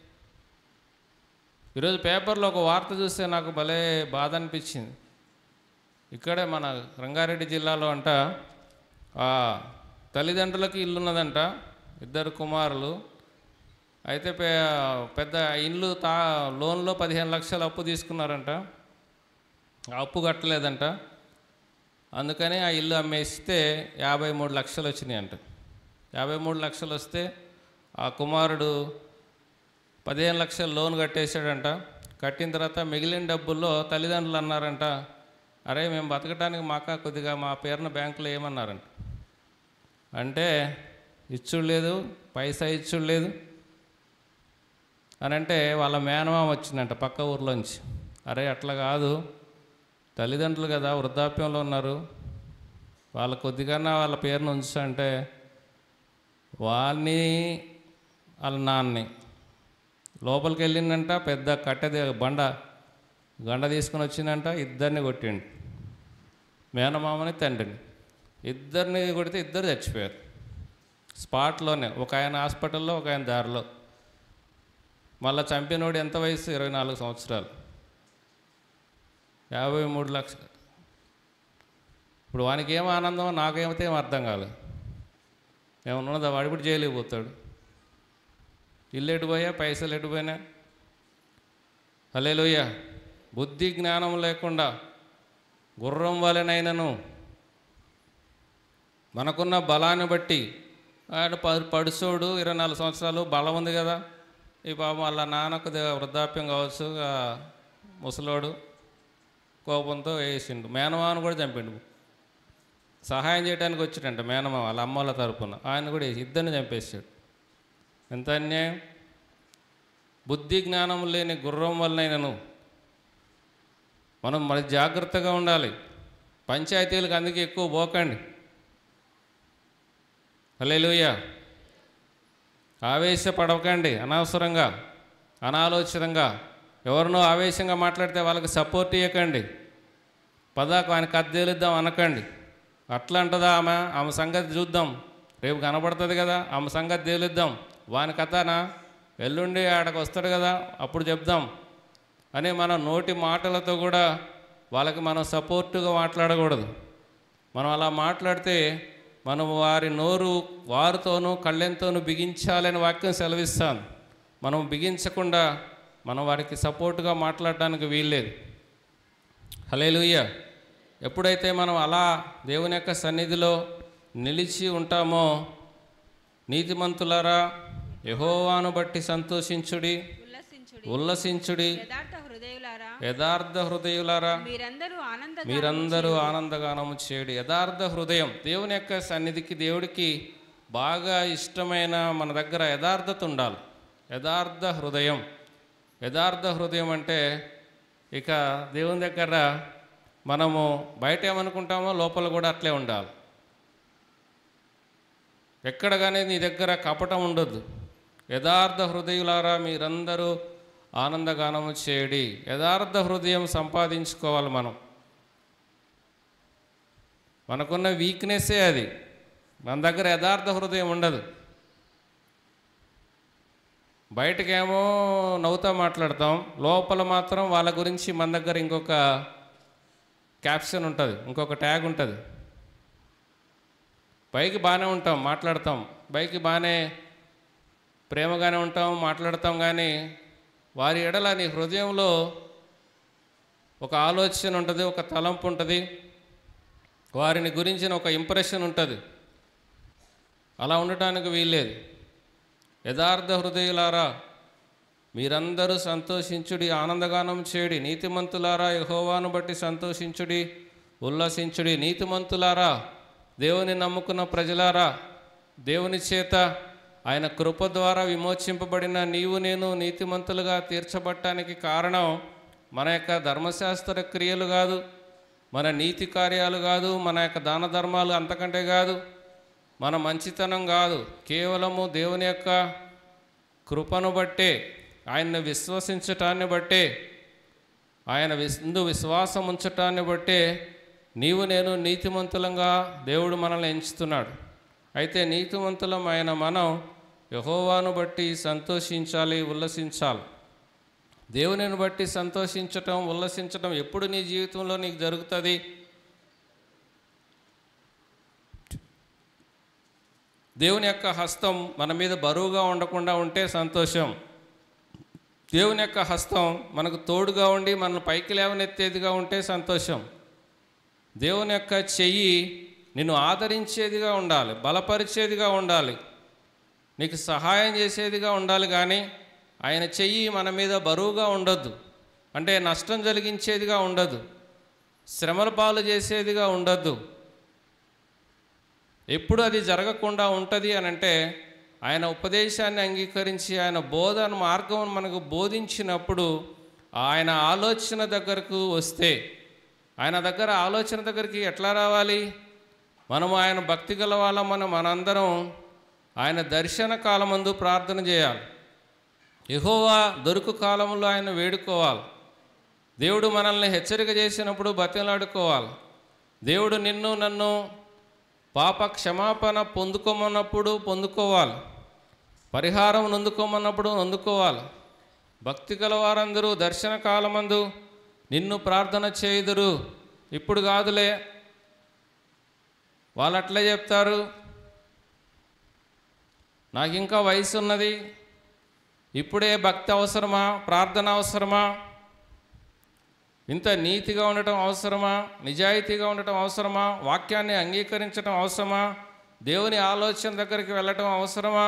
Speaker 1: ఈరోజు పేపర్లో ఒక వార్త చూస్తే నాకు భలే బాధ అనిపించింది ఇక్కడే మన రంగారెడ్డి జిల్లాలో అంట ఆ తల్లిదండ్రులకి ఇల్లు ఉన్నదంట ఇద్దరు కుమారులు అయితే పె పెద్ద ఇల్లు తా లోన్లో పదిహేను లక్షలు అప్పు తీసుకున్నారంట ఆ అప్పు కట్టలేదంట అందుకని ఆ ఇల్లు అమ్మేస్తే యాభై మూడు లక్షలు వచ్చినాయి అంట యాభై మూడు లక్షలు వస్తే ఆ కుమారుడు పదిహేను లక్షలు లోన్ కట్టేశాడంట కట్టిన తర్వాత మిగిలిన డబ్బుల్లో తల్లిదండ్రులు అన్నారంట అరే మేము బతకడానికి మాక కొద్దిగా మా పేరున బ్యాంకులో ఏమన్నారంట అంటే ఇచ్చుడు లేదు పైసా ఇచ్చుడు లేదు అని అంటే వాళ్ళ మేనమామ వచ్చిందంట పక్క ఊర్లోంచి అరే అట్లా కాదు తల్లిదండ్రులు కదా వృద్ధాప్యంలో ఉన్నారు వాళ్ళ కొద్దిగా వాళ్ళ పేరును ఉంచంటే వాళ్ళని వాళ్ళ నాన్నని లోపలికి వెళ్ళిందంట పెద్ద కట్టె బండ గండ తీసుకుని వచ్చిందంట ఇద్దరిని కొట్టిండు మేనమామని తండ్రిని ఇద్దరిని కొడితే ఇద్దరు చచ్చిపోయారు స్పాట్లోనే ఒక ఆయన హాస్పిటల్లో ఒక ఆయన దారిలో మళ్ళీ చంపినోడు ఎంత వయసు ఇరవై నాలుగు సంవత్సరాలు యాభై మూడు లక్షలు ఇప్పుడు వానికి ఏం ఆనందం నాకేమైతే ఏం అర్థం కాలేదు ఏమన్నా ఉన్నదా వాడు ఇప్పుడు జైలుకి పోతాడు ఇల్లు ఎటుపోయా పైసలు ఎటుపోయినా అలేలోయ బుద్ధి జ్ఞానం లేకుండా గుర్రం వలెనైనను మనకున్న బలాన్ని బట్టి ఆడు ప- పడుసోడు ఇరవై నాలుగు సంవత్సరాలు బలం ఉంది కదా ఈ పాపం వాళ్ళ నాన్నకు దే- వృద్ధాప్యం కావచ్చు ఆ ముసలోడు కోపంతో వేసిండు మేనమామను కూడా చంపిండు సహాయం చేయడానికి వచ్చిండంట మేనమామ వాళ్ళ అమ్మల తరపున ఆయన కూడా వేసి ఇద్దరిని చంపేశాడు ఎంత అన్యాయం బుద్ధి జ్ఞానం లేని గుర్రం వల్లనైనను మనం మరి జాగ్రత్తగా ఉండాలి పంచాయతీలకు అందుకే ఎక్కువ పోకండి హల్లెలూయ ఆవేశపడకండి అనవసరంగా అనాలోచితంగా ఎవరినో ఆవేశంగా మాట్లాడితే వాళ్ళకి సపోర్ట్ ఇవ్వకండి పదాకు ఆయనకు అద్దెలుద్దాం అనకండి అట్లా అంటదా ఆమె ఆమె సంగతి చూద్దాం రేపు కనపడుతుంది కదా ఆమె సంగతి తేలుద్దాం వాని కథనా ఎల్లుండి ఆడకు వస్తాడు కదా అప్పుడు చెప్దాం అని మన నోటి మాటలతో కూడా వాళ్ళకి మనం సపోర్టుగా మాట్లాడకూడదు మనం అలా మాట్లాడితే మనం వారి నోరు వారితోనూ కళ్ళెంతోనూ బిగించాలని వాక్యం సెలవిస్తాను మనం బిగించకుండా మనం వారికి సపోర్టుగా మాట్లాడడానికి వీల్లేదు హలేలుయ్య ఎప్పుడైతే మనం అలా దేవుని యొక్క సన్నిధిలో నిలిచి ఉంటామో నీతిమంతులారా యహోవాను బట్టి సంతోషించుడి
Speaker 2: ఉల్లసించుడి
Speaker 1: ఉల్లసించుడి
Speaker 2: యథార్థ హృదయులారా
Speaker 1: యథార్థ హృదయులారా
Speaker 2: మీరందరూ ఆనంద
Speaker 1: మీరందరూ ఆనందగానము చేయడు యథార్థ హృదయం దేవుని యొక్క సన్నిధికి దేవుడికి బాగా ఇష్టమైన మన దగ్గర యథార్థత ఉండాలి యథార్థ హృదయం యథార్థ హృదయం అంటే ఇక దేవుని దగ్గర మనము బయట ఏమనుకుంటామో లోపల కూడా అట్లే ఉండాలి ఎక్కడ కానీ నీ దగ్గర కపటం ఉండొద్దు యథార్థ హృదయులారా మీరందరూ ఆనందగానము చేయడి యథార్థ హృదయం సంపాదించుకోవాలి మనం మనకున్న వీక్నెస్సే అది మన దగ్గర యథార్థ హృదయం ఉండదు బయటకేమో నవ్వుతా మాట్లాడతాం లోపల మాత్రం వాళ్ళ గురించి మన దగ్గర ఇంకొక క్యాప్షన్ ఉంటుంది ఇంకొక ట్యాగ్ ఉంటుంది పైకి బాగానే ఉంటాం మాట్లాడతాం పైకి బాగానే ప్రేమగానే ఉంటాం మాట్లాడతాం కానీ వారి ఎడల నీ హృదయంలో ఒక ఆలోచన ఉంటుంది ఒక తలంపు ఉంటుంది వారిని గురించిన ఒక ఇంప్రెషన్ ఉంటుంది అలా ఉండటానికి వీల్లేదు యథార్థ హృదయులారా మీరందరూ సంతోషించుడి ఆనందగానం చేయుడి నీతిమంతులారా యహోవాను బట్టి సంతోషించుడి ఉల్లసించుడి నీతిమంతులారా దేవుని నమ్ముకున్న ప్రజలారా దేవుని చేత ఆయన కృప ద్వారా విమోచింపబడిన నీవు నేను నీతిమంతులుగా తీర్చబడటానికి కారణం మన యొక్క ధర్మశాస్త్ర క్రియలు కాదు మన నీతి కార్యాలు కాదు మన యొక్క దాన ధర్మాలు అంతకంటే కాదు మన మంచితనం కాదు కేవలము దేవుని యొక్క కృపను బట్టే ఆయన్ని విశ్వసించటాన్ని బట్టే ఆయన విందు విశ్వాసం ఉంచటాన్ని బట్టే నీవు నేను నీతిమంతులంగా దేవుడు మనల్ని ఎంచుతున్నాడు అయితే నీతిమంతులం ఆయన మనం యహోవాను బట్టి సంతోషించాలి ఉల్లసించాలి దేవునిని బట్టి సంతోషించటం ఉల్లసించటం ఎప్పుడు నీ జీవితంలో నీకు జరుగుతుంది దేవుని యొక్క హస్తం మన మీద బరువుగా ఉండకుండా ఉంటే సంతోషం దేవుని యొక్క హస్తం మనకు తోడుగా ఉండి మనల్ని పైకి లేవనెత్తేదిగా ఉంటే సంతోషం దేవుని యొక్క చెయ్యి నిన్ను ఆదరించేదిగా ఉండాలి బలపరిచేదిగా ఉండాలి నీకు సహాయం చేసేదిగా ఉండాలి కానీ ఆయన చెయ్యి మన మీద బరువుగా ఉండొద్దు అంటే నష్టం జరిగించేదిగా ఉండదు శ్రమల పాలు చేసేదిగా ఉండొద్దు ఎప్పుడు అది జరగకుండా ఉంటుంది అని అంటే ఆయన ఉపదేశాన్ని అంగీకరించి ఆయన బోధన మార్గం మనకు బోధించినప్పుడు ఆయన ఆలోచన దగ్గరకు వస్తే ఆయన దగ్గర ఆలోచన దగ్గరికి ఎట్లా రావాలి మనము ఆయన భక్తి గల వాళ్ళం మనం మనందరం ఆయన దర్శన కాలమందు ప్రార్థన చేయాలి యెహోవా దొరుకు కాలంలో ఆయన వేడుకోవాలి దేవుడు మనల్ని హెచ్చరిక చేసినప్పుడు బతిలాడుకోవాలి దేవుడు నిన్ను నన్ను పాప క్షమాపణ పొందుకోమన్నప్పుడు పొందుకోవాలి పరిహారం నొందుకోమన్నప్పుడు నొందుకోవాలి భక్తి గల వారందరూ దర్శన కాలమందు నిన్ను ప్రార్థన చేయుదురు ఇప్పుడు కాదులే వాళ్ళు అట్లే చెప్తారు నాకు ఇంకా వయసు ఉన్నది ఇప్పుడే భక్తి అవసరమా ప్రార్థన అవసరమా ఇంత నీతిగా ఉండటం అవసరమా నిజాయితీగా ఉండటం అవసరమా వాక్యాన్ని అంగీకరించడం అవసరమా దేవుని ఆలోచన దగ్గరికి వెళ్ళటం అవసరమా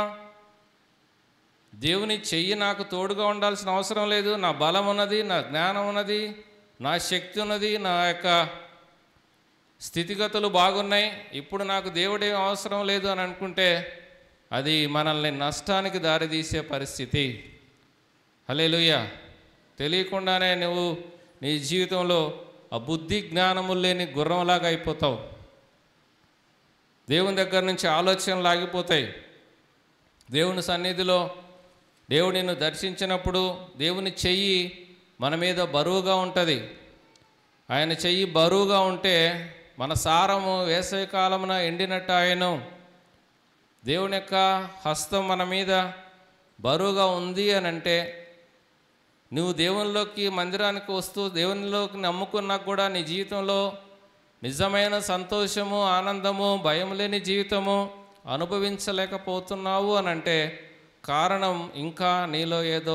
Speaker 1: దేవుని చెయ్యి నాకు తోడుగా ఉండాల్సిన అవసరం లేదు నా బలం ఉన్నది నా జ్ఞానం ఉన్నది నా శక్తి ఉన్నది నా యొక్క స్థితిగతులు బాగున్నాయి ఇప్పుడు నాకు దేవుడేం అవసరం లేదు అని అనుకుంటే అది మనల్ని నష్టానికి దారితీసే పరిస్థితి హలేలుయ్య తెలియకుండానే నువ్వు నీ జీవితంలో ఆ బుద్ధి జ్ఞానము లేని గుర్రంలాగా అయిపోతావు దేవుని దగ్గర నుంచి ఆలోచనలు ఆగిపోతాయి దేవుని సన్నిధిలో దేవుడు నిన్ను దర్శించినప్పుడు దేవుని చెయ్యి మన మీద బరువుగా ఉంటుంది ఆయన చెయ్యి బరువుగా ఉంటే మన సారము వేసవి కాలమున ఎండినట్టు ఆయన దేవుని యొక్క హస్తం మన మీద బరువుగా ఉంది అని అంటే నువ్వు దేవునిలోకి మందిరానికి వస్తూ దేవునిలోకి నమ్ముకున్నా కూడా నీ జీవితంలో నిజమైన సంతోషము ఆనందము భయం లేని జీవితము అనుభవించలేకపోతున్నావు అని అంటే కారణం ఇంకా నీలో ఏదో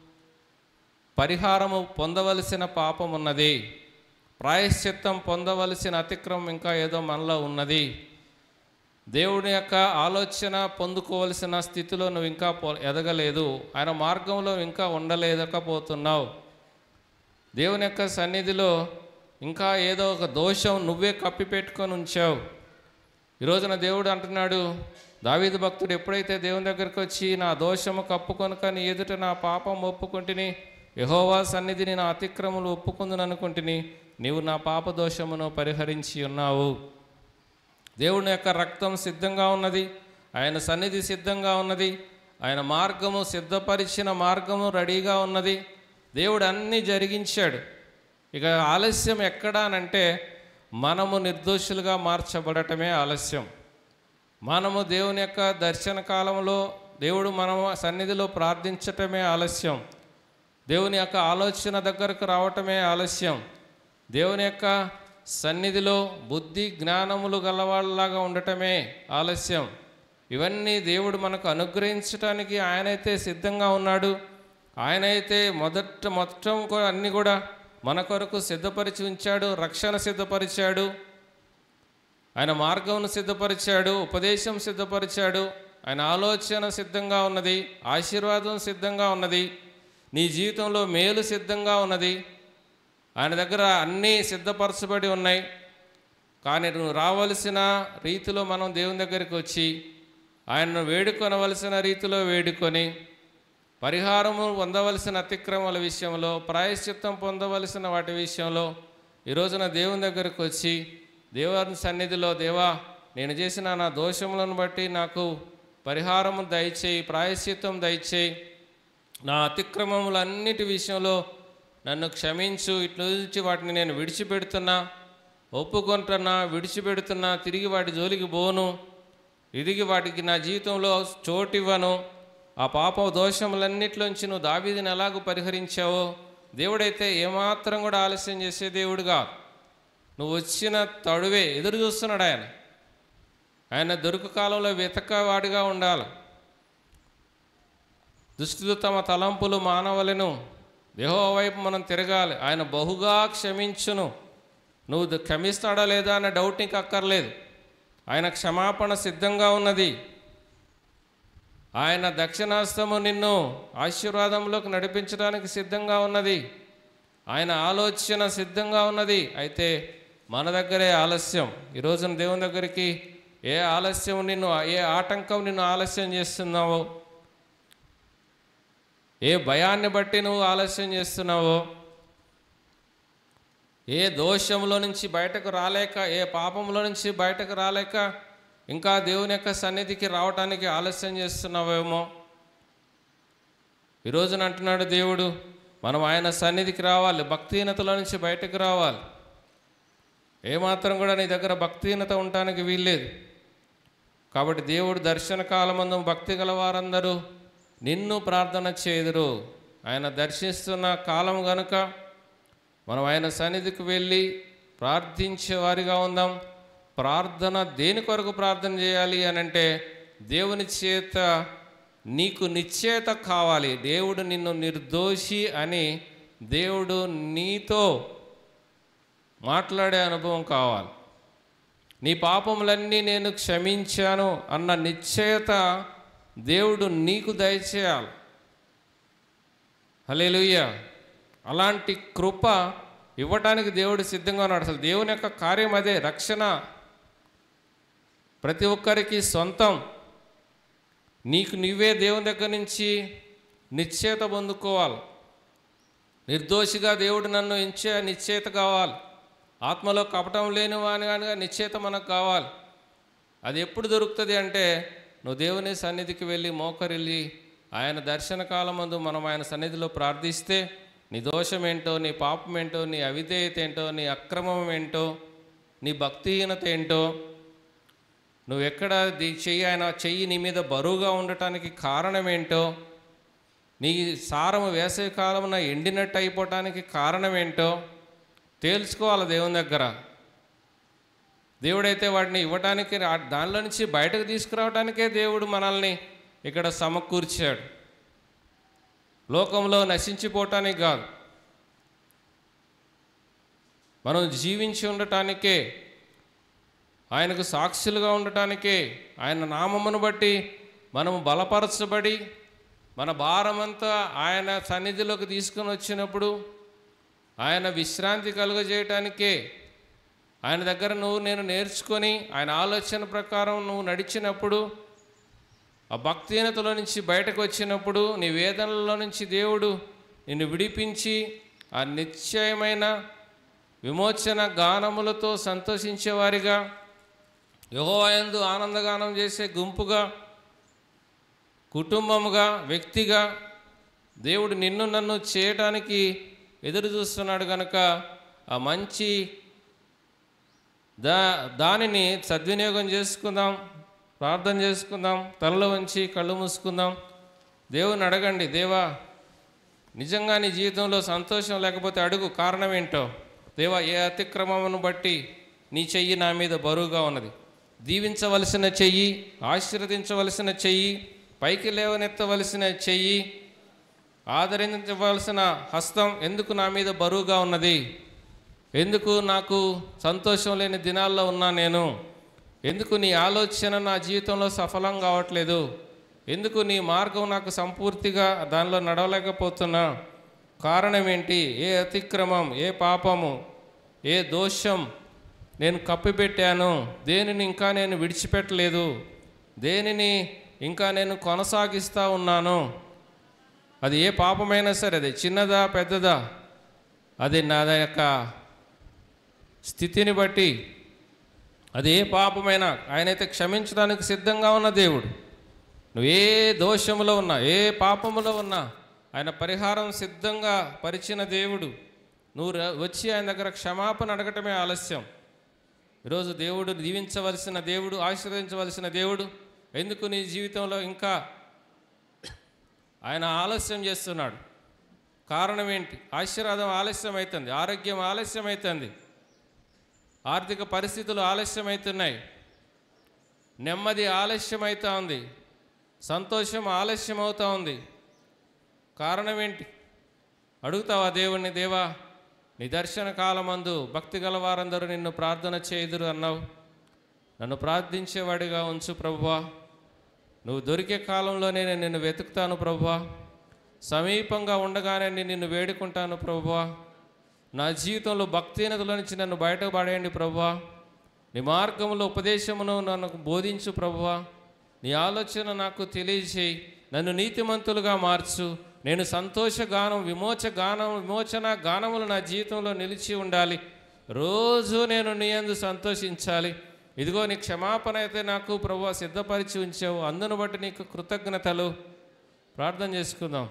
Speaker 1: పరిహారము పొందవలసిన పాపం ఉన్నది ప్రాయశ్చిత్తం పొందవలసిన అతిక్రమం ఇంకా ఏదో మనలో ఉన్నది దేవుని యొక్క ఆలోచన పొందుకోవలసిన స్థితిలో నువ్వు ఇంకా పో ఎదగలేదు ఆయన మార్గంలో ఇంకా ఉండలేదకపోతున్నావు దేవుని యొక్క సన్నిధిలో ఇంకా ఏదో ఒక దోషం నువ్వే కప్పిపెట్టుకొని ఉంచావు ఈ రోజున దేవుడు అంటున్నాడు దావీదు భక్తుడు ఎప్పుడైతే దేవుని దగ్గరికి వచ్చి నా దోషము కప్పుకొనక నీ ఎదుట నా పాపం ఒప్పుకుంటుని యహోవా సన్నిధిని నా అతిక్రములు ఒప్పుకుందును అనుకుంటుని నీవు నా పాప దోషమును పరిహరించి ఉన్నావు దేవుని యొక్క రక్తం సిద్ధంగా ఉన్నది ఆయన సన్నిధి సిద్ధంగా ఉన్నది ఆయన మార్గము సిద్ధపరిచిన మార్గము రెడీగా ఉన్నది దేవుడు అన్నీ జరిగించాడు ఇక ఆలస్యం ఎక్కడా అనంటే మనము నిర్దోషులుగా మార్చబడటమే ఆలస్యం మనము దేవుని యొక్క దర్శన కాలంలో దేవుడు మనము సన్నిధిలో ప్రార్థించటమే ఆలస్యం దేవుని యొక్క ఆలోచన దగ్గరకు రావటమే ఆలస్యం దేవుని యొక్క సన్నిధిలో బుద్ధి జ్ఞానములు గలవాళ్ళలాగా ఉండటమే ఆలస్యం ఇవన్నీ దేవుడు మనకు అనుగ్రహించటానికి ఆయనైతే సిద్ధంగా ఉన్నాడు ఆయనైతే మొదట మొత్తం కూడా అన్నీ కూడా మన కొరకు సిద్ధపరిచి ఉంచాడు రక్షణ సిద్ధపరిచాడు ఆయన మార్గమును సిద్ధపరిచాడు ఉపదేశం సిద్ధపరిచాడు ఆయన ఆలోచన సిద్ధంగా ఉన్నది ఆశీర్వాదం సిద్ధంగా ఉన్నది నీ జీవితంలో మేలు సిద్ధంగా ఉన్నది ఆయన దగ్గర అన్నీ సిద్ధపరచబడి ఉన్నాయి కానీ నువ్వు రావలసిన రీతిలో మనం దేవుని దగ్గరికి వచ్చి ఆయనను వేడుకొనవలసిన రీతిలో వేడుకొని పరిహారము పొందవలసిన అతిక్రమాల విషయంలో ప్రాయశ్చిత్తం పొందవలసిన వాటి విషయంలో ఈ రోజున దేవుని దగ్గరికి వచ్చి దేవుని సన్నిధిలో దేవా నేను చేసిన నా దోషములను బట్టి నాకు పరిహారము దయచేయి ప్రాయశ్చిత్తం దయచేయి నా అతిక్రమములన్నిటి విషయంలో నన్ను క్షమించు ఇట్ల నుంచి వాటిని నేను విడిచిపెడుతున్నా ఒప్పుకుంటున్నా విడిచిపెడుతున్నా తిరిగి వాటి జోలికి పోను తిరిగి వాటికి నా జీవితంలో చోటివ్వను ఆ పాప దోషములన్నిటిలోంచి నువ్వు దావీదిని ఎలాగూ పరిహరించావో దేవుడైతే ఏమాత్రం కూడా ఆలస్యం చేసే దేవుడుగా నువ్వు వచ్చిన తడువే ఎదురు చూస్తున్నాడు ఆయన ఆయన దొరుకు కాలంలో వెతకవాడిగా ఉండాలి దుష్టులు తమ తలంపులు మానవలను దేహో వైపు మనం తిరగాలి ఆయన బహుగా క్షమించును నువ్వు ద- క్షమిస్తాడా లేదా అనే డౌట్ నీకు అక్కర్లేదు ఆయన క్షమాపణ సిద్ధంగా ఉన్నది ఆయన దక్షిణాస్తము నిన్ను ఆశీర్వాదంలోకి నడిపించడానికి సిద్ధంగా ఉన్నది ఆయన ఆలోచన సిద్ధంగా ఉన్నది అయితే మన దగ్గరే ఆలస్యం ఈ రోజున దేవుని దగ్గరికి ఏ ఆలస్యం నిన్ను ఏ ఆటంకం నిన్ను ఆలస్యం చేస్తున్నావో ఏ భయాన్ని బట్టి నువ్వు ఆలస్యం చేస్తున్నావో ఏ దోషంలో నుంచి బయటకు రాలేక ఏ పాపంలో నుంచి బయటకు రాలేక ఇంకా దేవుని యొక్క సన్నిధికి రావటానికి ఆలస్యం చేస్తున్నావేమో ఈ రోజున అంటున్నాడు దేవుడు మనం ఆయన సన్నిధికి రావాలి భక్తిహీనతలో నుంచి బయటకు రావాలి ఏమాత్రం కూడా నీ దగ్గర భక్తిహీనత ఉండటానికి వీల్లేదు కాబట్టి దేవుడు దర్శన కాలమందు భక్తి గల వారందరూ నిన్ను ప్రార్థన చేదురు ఆయన దర్శిస్తున్న కాలం గనుక మనం ఆయన సన్నిధికి వెళ్ళి ప్రార్థించే వారిగా ఉందాం ప్రార్థన దేని కొరకు ప్రార్థన చేయాలి అని అంటే దేవుని చేత నీకు నిశ్చేత కావాలి దేవుడు నిన్ను నిర్దోషి అని దేవుడు నీతో మాట్లాడే అనుభవం కావాలి నీ పాపములన్నీ నేను క్షమించాను అన్న నిశ్చయత దేవుడు నీకు దయచేయాలి హలేలుయ్య అలాంటి కృప ఇవ్వటానికి దేవుడు సిద్ధంగా ఉన్నాడు అసలు దేవుని యొక్క కార్యం అదే రక్షణ ప్రతి ఒక్కరికి సొంతం నీకు నువ్వే దేవుని దగ్గర నుంచి నిశ్చేత పొందుకోవాలి నిర్దోషిగా దేవుడు నన్ను ఎంచే నిశ్చేత కావాలి ఆత్మలో కపటం లేని వాని కానీ నిశ్చేత మనకు కావాలి అది ఎప్పుడు దొరుకుతుంది అంటే నువ్వు దేవుని సన్నిధికి వెళ్ళి మోకరిల్లి ఆయన దర్శన కాలమందు మనం ఆయన సన్నిధిలో ప్రార్థిస్తే నీ దోషం ఏంటో నీ పాపం ఏంటో నీ అవిధేయత ఏంటో నీ అక్రమం ఏంటో నీ భక్తిహీనత ఏంటో నువ్వు ఎక్కడ ది చెయ్యి ఆయన చెయ్యి నీ మీద బరువుగా ఉండటానికి కారణం ఏంటో నీ సారము వేసవి కాలమున ఎండినట్టు అయిపోవటానికి కారణం ఏంటో తేల్చుకోవాలి దేవుని దగ్గర దేవుడైతే వాటిని ఇవ్వటానికి రా- దానిలో నుంచి బయటకు తీసుకురావడానికే దేవుడు మనల్ని ఇక్కడ సమకూర్చాడు లోకంలో నశించిపోవటానికి కాదు మనం జీవించి ఉండటానికే ఆయనకు సాక్షులుగా ఉండటానికే ఆయన నామమును బట్టి మనము బలపరచబడి మన భారమంతా ఆయన సన్నిధిలోకి తీసుకొని వచ్చినప్పుడు ఆయన విశ్రాంతి కలుగజేయటానికే ఆయన దగ్గర నువ్వు నేను నేర్చుకొని ఆయన ఆలోచన ప్రకారం నువ్వు నడిచినప్పుడు ఆ భక్తిహీనతలో నుంచి బయటకు వచ్చినప్పుడు నీ వేదనలో నుంచి దేవుడు నిన్ను విడిపించి ఆ నిశ్చయమైన విమోచన గానములతో సంతోషించేవారిగా యహోయందు ఆనందగానం చేసే గుంపుగా కుటుంబముగా వ్యక్తిగా దేవుడు నిన్ను నన్ను చేయటానికి ఎదురు చూస్తున్నాడు కనుక ఆ మంచి దా దానిని సద్వినియోగం చేసుకుందాం ప్రార్థన చేసుకుందాం తలలో వంచి కళ్ళు మూసుకుందాం దేవుని అడగండి దేవా నిజంగా నీ జీవితంలో సంతోషం లేకపోతే అడుగు కారణం ఏంటో దేవా ఏ అతిక్రమమును బట్టి నీ చెయ్యి నా మీద బరువుగా ఉన్నది దీవించవలసిన చెయ్యి ఆశీర్వదించవలసిన చెయ్యి పైకి లేవనెత్తవలసిన చెయ్యి ఆదరించవలసిన హస్తం ఎందుకు నా మీద బరువుగా ఉన్నది ఎందుకు నాకు సంతోషం లేని దినాల్లో ఉన్నా నేను ఎందుకు నీ ఆలోచన నా జీవితంలో సఫలం కావట్లేదు ఎందుకు నీ మార్గం నాకు సంపూర్తిగా దానిలో నడవలేకపోతున్నా కారణం ఏంటి ఏ అతిక్రమం ఏ పాపము ఏ దోషం నేను కప్పిపెట్టాను దేనిని ఇంకా నేను విడిచిపెట్టలేదు దేనిని ఇంకా నేను కొనసాగిస్తూ ఉన్నాను అది ఏ పాపమైనా సరే అది చిన్నదా పెద్దదా అది నా యొక్క స్థితిని బట్టి అది ఏ పాపమైనా ఆయనైతే క్షమించడానికి సిద్ధంగా ఉన్న దేవుడు నువ్వు ఏ దోషములో ఉన్నా ఏ పాపములో ఉన్నా ఆయన పరిహారం సిద్ధంగా పరిచిన దేవుడు నువ్వు ర- వచ్చి ఆయన దగ్గర క్షమాపణ అడగటమే ఆలస్యం ఈరోజు దేవుడు దీవించవలసిన దేవుడు ఆశీర్వదించవలసిన దేవుడు ఎందుకు నీ జీవితంలో ఇంకా ఆయన ఆలస్యం చేస్తున్నాడు కారణం ఏంటి ఆశీర్వాదం ఆలస్యం అవుతుంది ఆరోగ్యం ఆలస్యం అవుతుంది ఆర్థిక పరిస్థితులు ఆలస్యమవుతున్నాయి నెమ్మది ఆలస్యమవుతా ఉంది సంతోషం ఆలస్యం అవుతా ఉంది కారణం ఏంటి అడుగుతావా దేవుణ్ణి దేవా నీ దర్శన కాలమందు భక్తి గల వారందరూ నిన్ను ప్రార్థన చేయుదురు అన్నావు నన్ను ప్రార్థించేవాడిగా ఉంచు ప్రభువా నువ్వు దొరికే కాలంలోనే నేను నిన్ను వెతుకుతాను ప్రభువా సమీపంగా ఉండగానే నేను నిన్ను వేడుకుంటాను ప్రభువా నా జీవితంలో భక్తిహీనతలో నుంచి నన్ను బయటకు పడేయండి ప్రభువా నీ మార్గంలో ఉపదేశమును నన్ను బోధించు ప్రభువా నీ ఆలోచన నాకు తెలియజేయి నన్ను నీతిమంతులుగా మార్చు నేను సంతోష గానం విమోచ గానం విమోచన గానములు నా జీవితంలో నిలిచి ఉండాలి రోజు నేను నీ యందు సంతోషించాలి ఇదిగో నీ క్షమాపణ అయితే నాకు ప్రభు సిద్ధపరిచి ఉంచావు అందును బట్టి నీకు కృతజ్ఞతలు ప్రార్థన చేసుకుందాం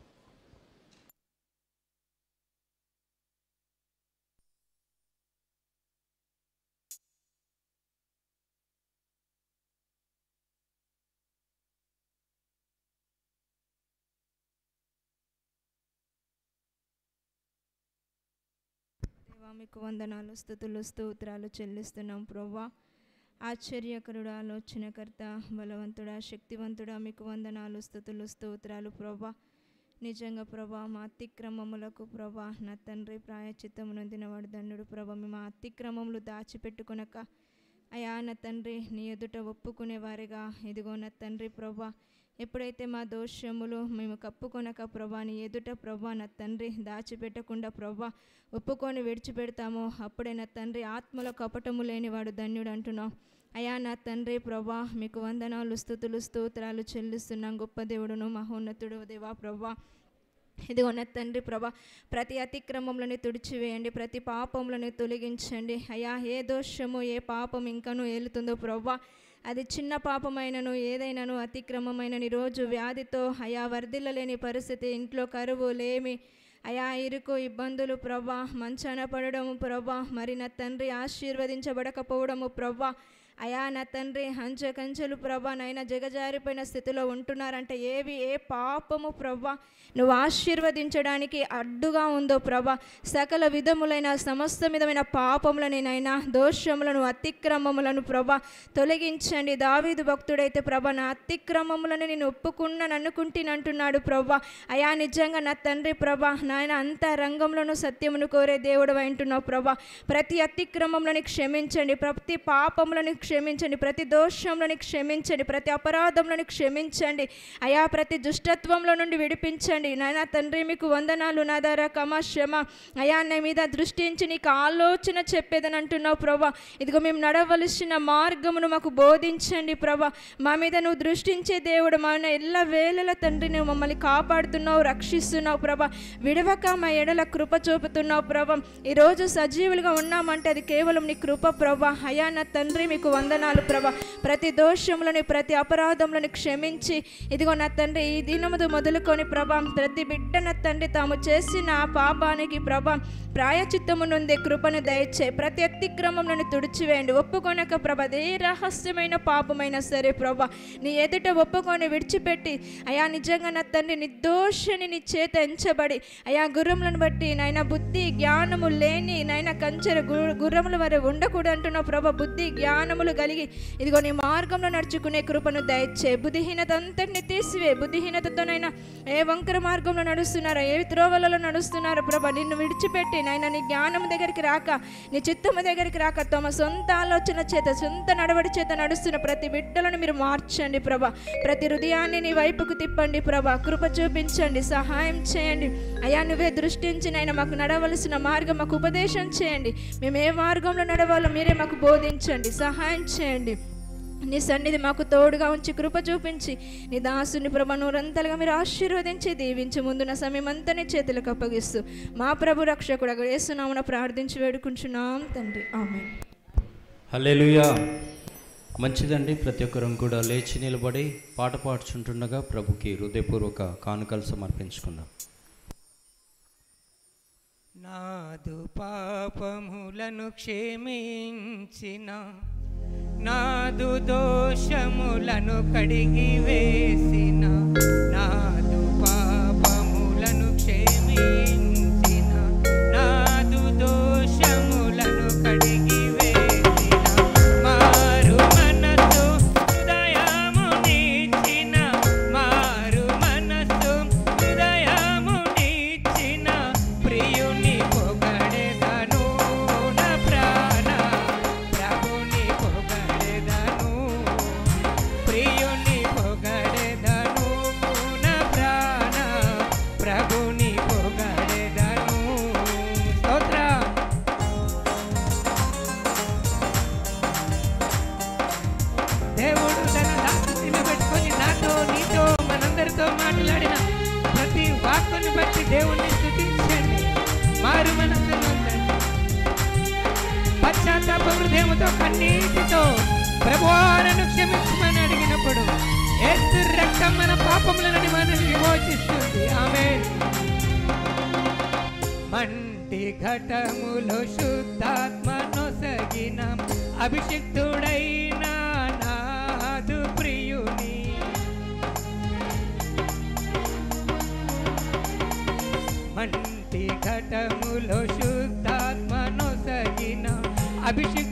Speaker 3: దేవా మీకు వందనాలు స్థుతులు స్తోత్రాలు చెల్లిస్తున్నాం ప్రవ్వా ఆశ్చర్యకరుడు ఆలోచనకర్త బలవంతుడా శక్తివంతుడా మీకు వందనాలు స్థుతులు స్తోత్రాలు ప్రభా నిజంగా ప్రభా మా అతిక్రమములకు ప్రభా నా తండ్రి ప్రాయచిత్తము నొందినవాడు దండుడు ప్రభా మేము మా అతిక్రమములు దాచిపెట్టుకొనక అయా నా తండ్రి నీ ఎదుట ఒప్పుకునేవారిగా ఇదిగో నా తండ్రి ప్రభా ఎప్పుడైతే మా దోషములు మేము కప్పుకొనక ప్రభా నీ ఎదుట ప్రభా నా తండ్రి దాచిపెట్టకుండా ప్రభా ఒప్పుకొని విడిచిపెడతామో అప్పుడే నా తండ్రి ఆత్మలో కపటము లేనివాడు ధన్యుడు అంటున్నాం అయా నా తండ్రి ప్రభా మీకు వందనాలు స్థుతులు స్తోత్రాలు చెల్లిస్తున్నాం గొప్ప దేవుడును మహోన్నతుడు దేవా ప్రభా ఇదిగో నా తండ్రి ప్రభా ప్రతి అతిక్రమంలోని తుడిచివేయండి ప్రతి పాపంలోని తొలగించండి అయ్యా ఏ దోషము ఏ పాపం ఇంకనూ ఏలుతుందో ప్రభా అది చిన్న పాపమైనను ఏదైనాను అతిక్రమమైనని రోజు వ్యాధితో అయా వర్ధిల్లలేని పరిస్థితి ఇంట్లో కరువు లేమి అయా ఇరుకు ఇబ్బందులు ప్రభా మంచాన పడడము ప్రభా మరి నా తండ్రి ఆశీర్వదించబడకపోవడము ప్రభా అయా నా తండ్రి హంచ కంచెలు ప్రభా నైనా జగజారిపోయిన స్థితిలో ఉంటున్నారంటే ఏవి ఏ పాపము ప్రభా నువ్వు ఆశీర్వదించడానికి అడ్డుగా ఉందో ప్రభా సకల విధములైన సమస్త విధమైన పాపములని నైనా దోషములను అతిక్రమములను ప్రభా తొలగించండి దావీదు భక్తుడైతే ప్రభా నా అతిక్రమములను నేను ఒప్పుకున్నాను అనుకుంటేనంటున్నాడు ప్రభా అయా నిజంగా నా తండ్రి ప్రభా నాయన అంత రంగంలోనూ సత్యమును కోరే దేవుడు అంటున్నావు ప్రభా ప్రతి అతిక్రమంలోని క్షమించండి ప్రతి పాపములను క్షమించండి ప్రతి దోషంలోని క్షమించండి ప్రతి అపరాధంలోని క్షమించండి అయా ప్రతి దుష్టత్వంలో నుండి విడిపించండి నాయన తండ్రి మీకు వందనాలు నా ధర కమ క్షమ అయా నీ మీద దృష్టి ఉంచి నీకు ఆలోచన చెప్పేదని అంటున్నావు ప్రభా ఇదిగో మేము నడవలసిన మార్గమును మాకు బోధించండి ప్రభా మా మీద నువ్వు దృష్టించే దేవుడు మా ఎల్ల వేళల తండ్రి నువ్వు మమ్మల్ని కాపాడుతున్నావు రక్షిస్తున్నావు ప్రభా విడవక మా ఎడల కృప చూపుతున్నావు ప్రభా ఈరోజు సజీవులుగా ఉన్నామంటే అది కేవలం నీ కృప ప్రభా అయా నా తండ్రి మీకు వందనాలు ప్రభా ప్రతి దోషములను ప్రతి అపరాధములను క్షమించి ఇదిగో నా తండ్రి ఈ దినముదు మొదలుకొని ప్రభా ప్రతి బిడ్డ నా తండ్రి తాము చేసిన ఆ పాపానికి ప్రభా ప్రాయచిత్తము నుండి కృపను దయచే ప్రతి అతిక్రమములను తుడిచివేయండి ఒప్పుకొనక ప్రభ ఏ రహస్యమైన పాపమైనా సరే ప్రభా నీ ఎదుట ఒప్పుకొని విడిచిపెట్టి అయా నిజంగా నా తండ్రి నిర్దోషని నీ చేత ఎంచబడి అయా గుర్రములను బట్టి నాయన బుద్ధి జ్ఞానము లేని నాయన కంచెర గు- గుర్రముల వారు ఉండకూడదు అంటున్నావు ప్రభ బుద్ధి జ్ఞానములు కలిగి ఇదిగో నీ మార్గంలో నడుచుకునే కృపను దయచే బుద్ధిహీనత అంతటిని తీసివే బుద్ధిహీనతతోనైనా ఏ వంకర మార్గంలో నడుస్తున్నారో ఏ త్రోవలలో నడుస్తున్నారో ప్రభ నిన్ను విడిచిపెట్టి నాయన నీ జ్ఞానం దగ్గరికి రాక నీ చిత్తము దగ్గరికి రాక తమ సొంత ఆలోచన చేత సొంత నడవడి చేత నడుస్తున్న ప్రతి బిడ్డలను మీరు మార్చండి ప్రభ ప్రతి హృదయాన్ని నీ వైపుకు తిప్పండి ప్రభ కృప చూపించండి సహాయం చేయండి అయా నువ్వే దృష్టించి నాయన మాకు నడవలసిన మార్గం మాకు ఉపదేశం చేయండి మేము ఏ మార్గంలో నడవాలో మీరే మాకు బోధించండి సహాయం చేయండి నీ సన్నిధి మాకు తోడుగా ఉంచి కృప చూపించి నీ దాసుని ప్రభ నూరంతలుగా మీరు ఆశీర్వదించి దీవించి ముందున్న సమయం అంతా నీ చేతులకు అప్పగిస్తూ మా ప్రభు రక్షకుడు వేస్తున్నామని ప్రార్థించి వేడుకుంటున్నాం తండ్రి ఆమె
Speaker 4: హల్లెలూయా మంచిదండి ప్రతి ఒక్కరం కూడా లేచి నిలబడి పాట పాడుచుంటుండగా ప్రభుకి హృదయపూర్వక కానుకలు సమర్పించుకుందాం
Speaker 5: నాదు పాపములను క్షమించిన నాదు దోషములను కడిగి వేసిన నాదు పాపములను క్షమించిన నాదు దోషములను కడిగి వేసిన మారు మనసు హృదయమునిచ్చిన మారు మనసు హృదయమునిచ్చిన ప్రియుని పొగడెదను నా ప్రాణ ప్రభుని పొగడెదను ప్రియుని పొగడెదను నా మారు మనసు నొందండి పశ్చాత్తాప హృదయంతో కన్నీటితో ప్రభువారను క్షమించమని అడిగినప్పుడు ఏసు రక్తం మన పాపములను మనల్ని విమోచిస్తుంది ఆమె మంటి ఘటములో శుద్ధాత్మ నొసగిన అభిషిక్తుడైన నాదు ప్రియుని మంటి ఘటములో శుద్ధాత్మ నొసగిన అభిషిక్